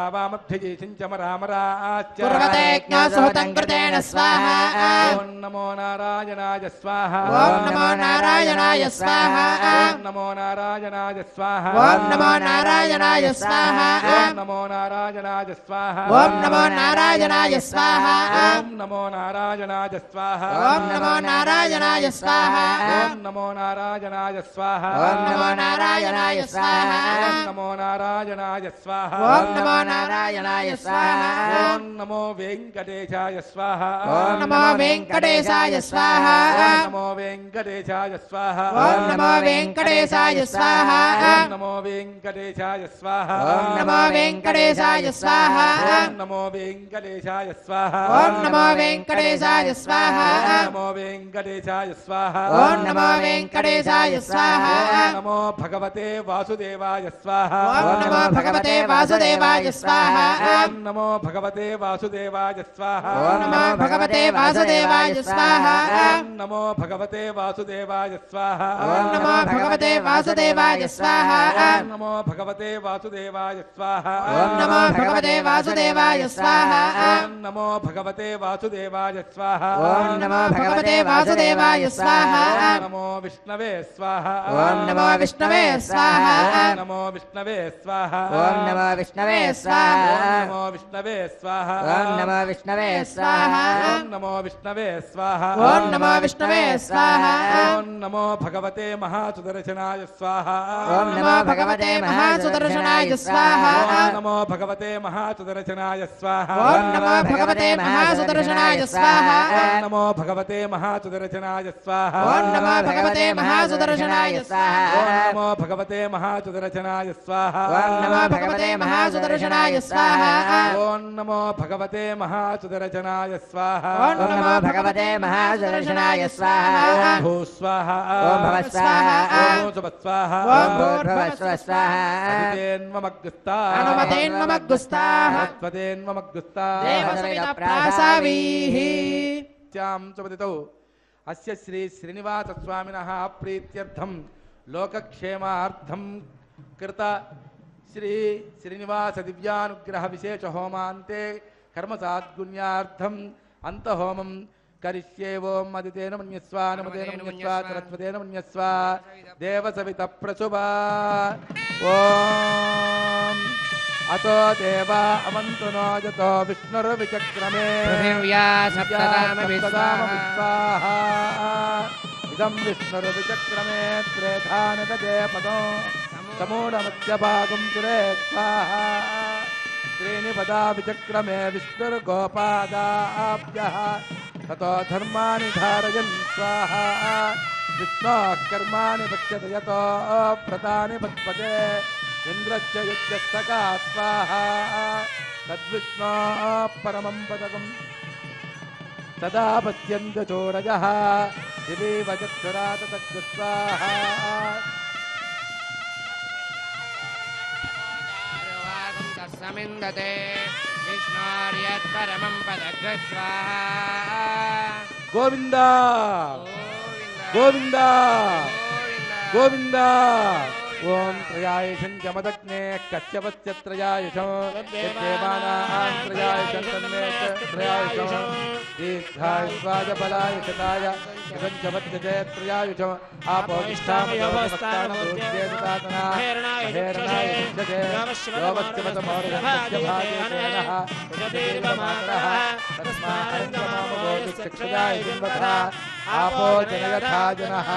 వామభ్యజీషించమరామరాశ్చ కుర్వతే సుహృతం కృతేన స్వాహా ఓం నమో నారాయణాయ స్వాహ ఓం నమో నారాయణాయ స్వాహా ఓం నమో నారాయణాయ స్వాహ ఓం నమో నారాయణాయ స్వాహా ఓం నమో నారాయణాయ స్వాహ ఓం నమో నారాయణాయ స్వాహా ఓం నమో నారాయణాయ స్వాహ ఓం నమో నారాయణాయ స్వాహా ఓం నమో నారాయణాయ స్వాహ ఓం నమో నారాయణాయ స్వాహా ఓం నమో నారాయణాయ స్వాహ ఓం నమో నారాయణాయ స్వాహా ఓం నమో వెంకటేశాయ స్వాహ ఓం నమో వెంకటేశాయ స్వాహా ఓం నమో వెంకటేశాయ స్వాహ ఓం నమో వెంకటేశాయ స్వాహా ఓం నమో వెంకటేశాయ స్వాహ ఓం నమో వెంకటేశాయ స్వాహా ఓం నమో వెంకటేశాయ స్వాహ ఓం నమో వెంకటేశాయ స్వాహా ఓం నమో వెంకటేశాయ స్వాహ ఓం నమో వెంకటేశాయ స్వాహా ఓం నమో భగవతే వాసుదేవాయ స్వాహ ఓం నమో భగవతే వాసుదేవాయ స్వాహా ఓం నమో భగవతే వాసుదేవాయ స్వాహ ఓం నమో భగవతే వాసుదేవాయ స్వాహా ఓం నమో భగవతే వాసుదేవాయ స్వాహ ఓం నమో భగవతే వాసుదేవాయ స్వాహా ఓం నమో భగవతే వాసుదేవాయ స్వాహ ఓం నమో భగవతే వాసుదేవాయ స్వాహా ఓం నమో భగవతే వాసుదేవాయ స్వాహ ఓం నమో భగవతే వాసుదేవాయ స్వాహా ఓం నమో విష్ణవే స్వాహ ఓం నమో విష్ణవే స్వాహా ఓం నమో విష్ణవే స్వాహ ఓం నమో విష్ణవే స్వాహా ఓం నమో విష్ణవే స్వాహ ఓం నమో విష్ణవే స్వాహా ఓం నమో విష్ణవే స్వాహ ఓం నమో విష్ణవే స్వాహా ఓం నమో భగవతే మహాసుదర్శనాయ స్వాహ ఓం నమో భగవతే మహాసుదర్శనాయ స్వాహా ఓం నమో భగవతే మహాసుదర్శనాయ స్వాహ ఓం నమో భగవతే మహాసుదర్శనాయ స్వాహా ఓం నమో భగవతే మహాసుదర్శనాయ స్వాహ ఓం నమో భగవతే మహాసుదర్శనాయ స్వాహా ఓం నమో భగవతే మహాసుదర్శనాయ స్వాహ ఓం నమో భగవతే మహాసుదర్శనాయ స్వాహా ఓం నమో భగవతే మహాసుదర్శనాయ స్వాహ ఓం నమో భగవతే మహాసుదర్శనాయ స్వాహా ఓం భూస్వాహ ఓం భవస్వాహా ఓం సుభస్వాహ ఓం భూర్భవస్వ స్వాహా అదితేన్మమగ్గుస్తా అనుమతేన్మమగ్గుస్తాః త్వదేన్మమగ్గుస్తా దేవసవిత ప్రాసావీః తస్యాం సుపతితౌ అస్య శ్రీ శ్రీనివాసస్వామినः ప్రీత్యర్థం లోకక్షేమార్థం కృత శ్రీ శ్రీనివాస దివ్యానుగ్రహ విశేష హోమాంతే కర్మసాద్గుణ్యార్థం అంతహోమం కరిష్యే ఓం మదితేన మన్యస్వ నమతేన మన్యస్వ సరస్వతేన మన్యస్వ దేవసవిత ప్రసుభా ఓం అతో దేవా అవంతు నో యతో విష్ణుర్విచక్రమే పృథివ్యా సప్తదామపి సప్తదామపి స్వాహా. స్వాహా ఇదం విష్ణుర్విచక్రమే త్రేధానదే పదో సమూఢమధ్యభాగం చురే స్వాహా त्रीणि पदा विचक्रमे विष्णुर्गोपादाभ्यः ततो धर्माणि धारयन् स्वाहा विष्णोः कर्माणि पश्यति यतो व्रतानि पद्मते इन्द्रश्च युज्यस्तका स्वाहा तद्विष्णोः परमं पदकम् तदा पश्यन्त्य चोरजः दिवि वजक्षुरात तद्गस्वाहा सर्वागं तत्समिन्दते विष्णोर्यत्परमं पदग्रस्वाहा గోవింద గోవింద గోవింద గోవింద గోవింద ఓం త్రయాయుషం చమదగ్నే కశ్యపస్య త్రయాయుషం యద్దేవానాం త్రయాయుషం తన్మే చ త్రయాయుషం దీర్ఘాయుష్వాయ బలాయ శతాయ ఇదం చ వద్యతే త్రయాయుషం ఆపోష్టామయో వస్తానమూర్ధ్యేతాతనా హేరణాయ శిష్యతే యోవస్యమతమోరగస్య భాగేన ఉజతీర్వమాతరః తస్మారంగమామగోచక్షుదాయ జిన్వతః ఆపో జనయథా జనః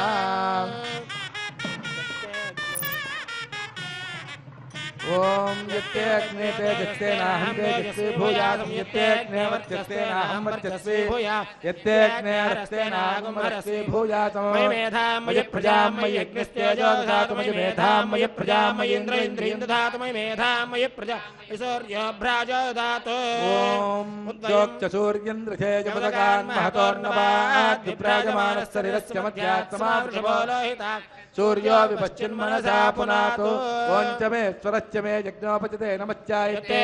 ఓం యత్తే అగ్నే తేజస్తే నాహం తేజస్వి భూయాసం యత్తే అగ్నే వర్చస్తే నాహం వర్చస్వి యత్తే అగ్నే హరస్తే నాహం హరస్వి భూయాసం మయి మేధాం మయి ప్రజాం మయి యజ్ఞస్తేజో దదాతు మయి మేధాం మయి ప్రజాం మయి ఇంద్ర ఇంద్రియం దదాతు మయి మేధాం మయి ప్రజా సూర్యభ్రాజ దదాతు ఓం ఉద్యోక్త సూర్యేంద్రచేజపదకాన్ మహతోర్నవాద్ విప్రాజమానశరీరస్య మధ్యాత్మా సూర్యో విపశ్చిన్మనసా పునాతో ఓం చ మే స్వరశ్చ మే యజ్ఞోపచితే నమశ్చాయతే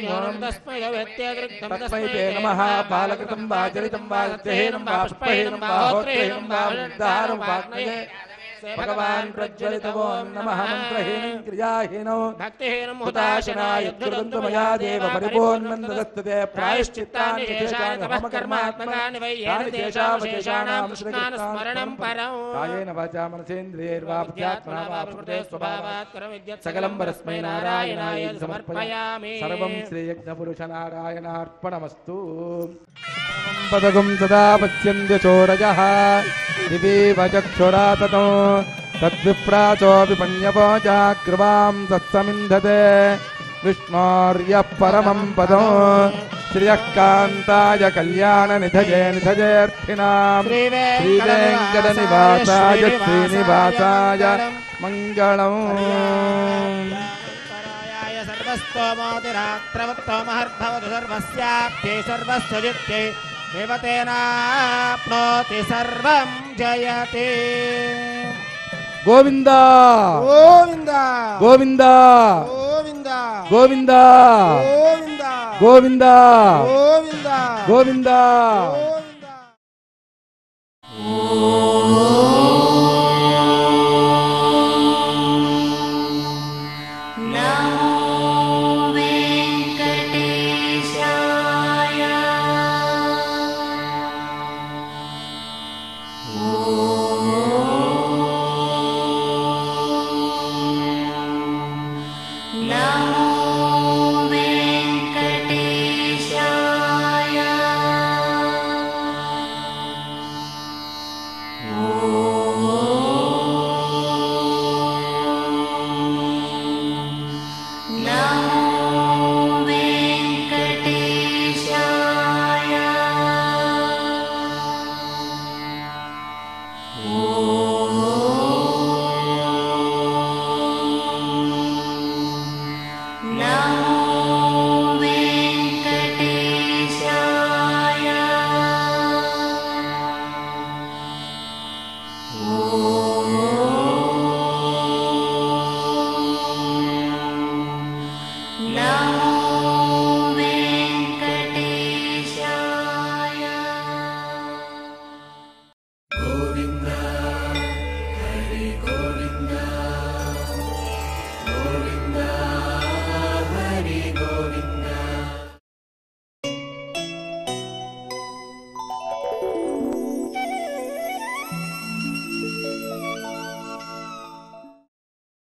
తస్మై తే నమః బాలకృతం వా చరితం వా సత్యహీనం వా పుష్పహీనం వా హోత్రహీనం వా ఉద్దారం వాగ్నయే భగవాన్ ప్రజ్వలితవో నమః మంత్రహీనం క్రియాహీనో భక్తిహీనం హుతాశనాయ దుర్గంతు మయా దేవ పరిపూర్ణం దదస్తతే ప్రాయశ్చిత్తాని చేశాని కర్మాత్మకాని వై తాని దేశావశేషాణం స్మరణం పరం కాయేన వాచా మనసేంద్రియైర్వా బుద్ధ్యాత్మనా వా ప్రకృతే స్వభావాత్ స్వభావాత్ సకలం పరస్మై నారాయణాయ సమర్పయామి సమర్పయామి సర్వం శ్రీయజ్ఞపురుష నారాయణార్పణమస్తు పదకం సదా పశ్యంత్య చోరజः దివీవ చక్షురా తతో తద్విప్రాచో విపణ్యపోచాగ్రవాం తత్సమింధతే విష్ణోర్య పరమం పదం శ్రియః కాంతాయ కళ్యాణ నిధయే నిధయేర్థినాం శ్రీవేంకట నివాసాయ శ్రీనివాసాయ మంగళం పరాయాయ సర్వస్తోమోతిరాత్రవత్తోమహర్భవతు సర్వస్యాప్తే సర్వస్వజిత్తే దేవతేనాప్నోతి సర్వం జయతే గోవింద గోవింద గోవింద గోవింద గోవింద గోవింద గోవింద గోవింద గోవింద గోవింద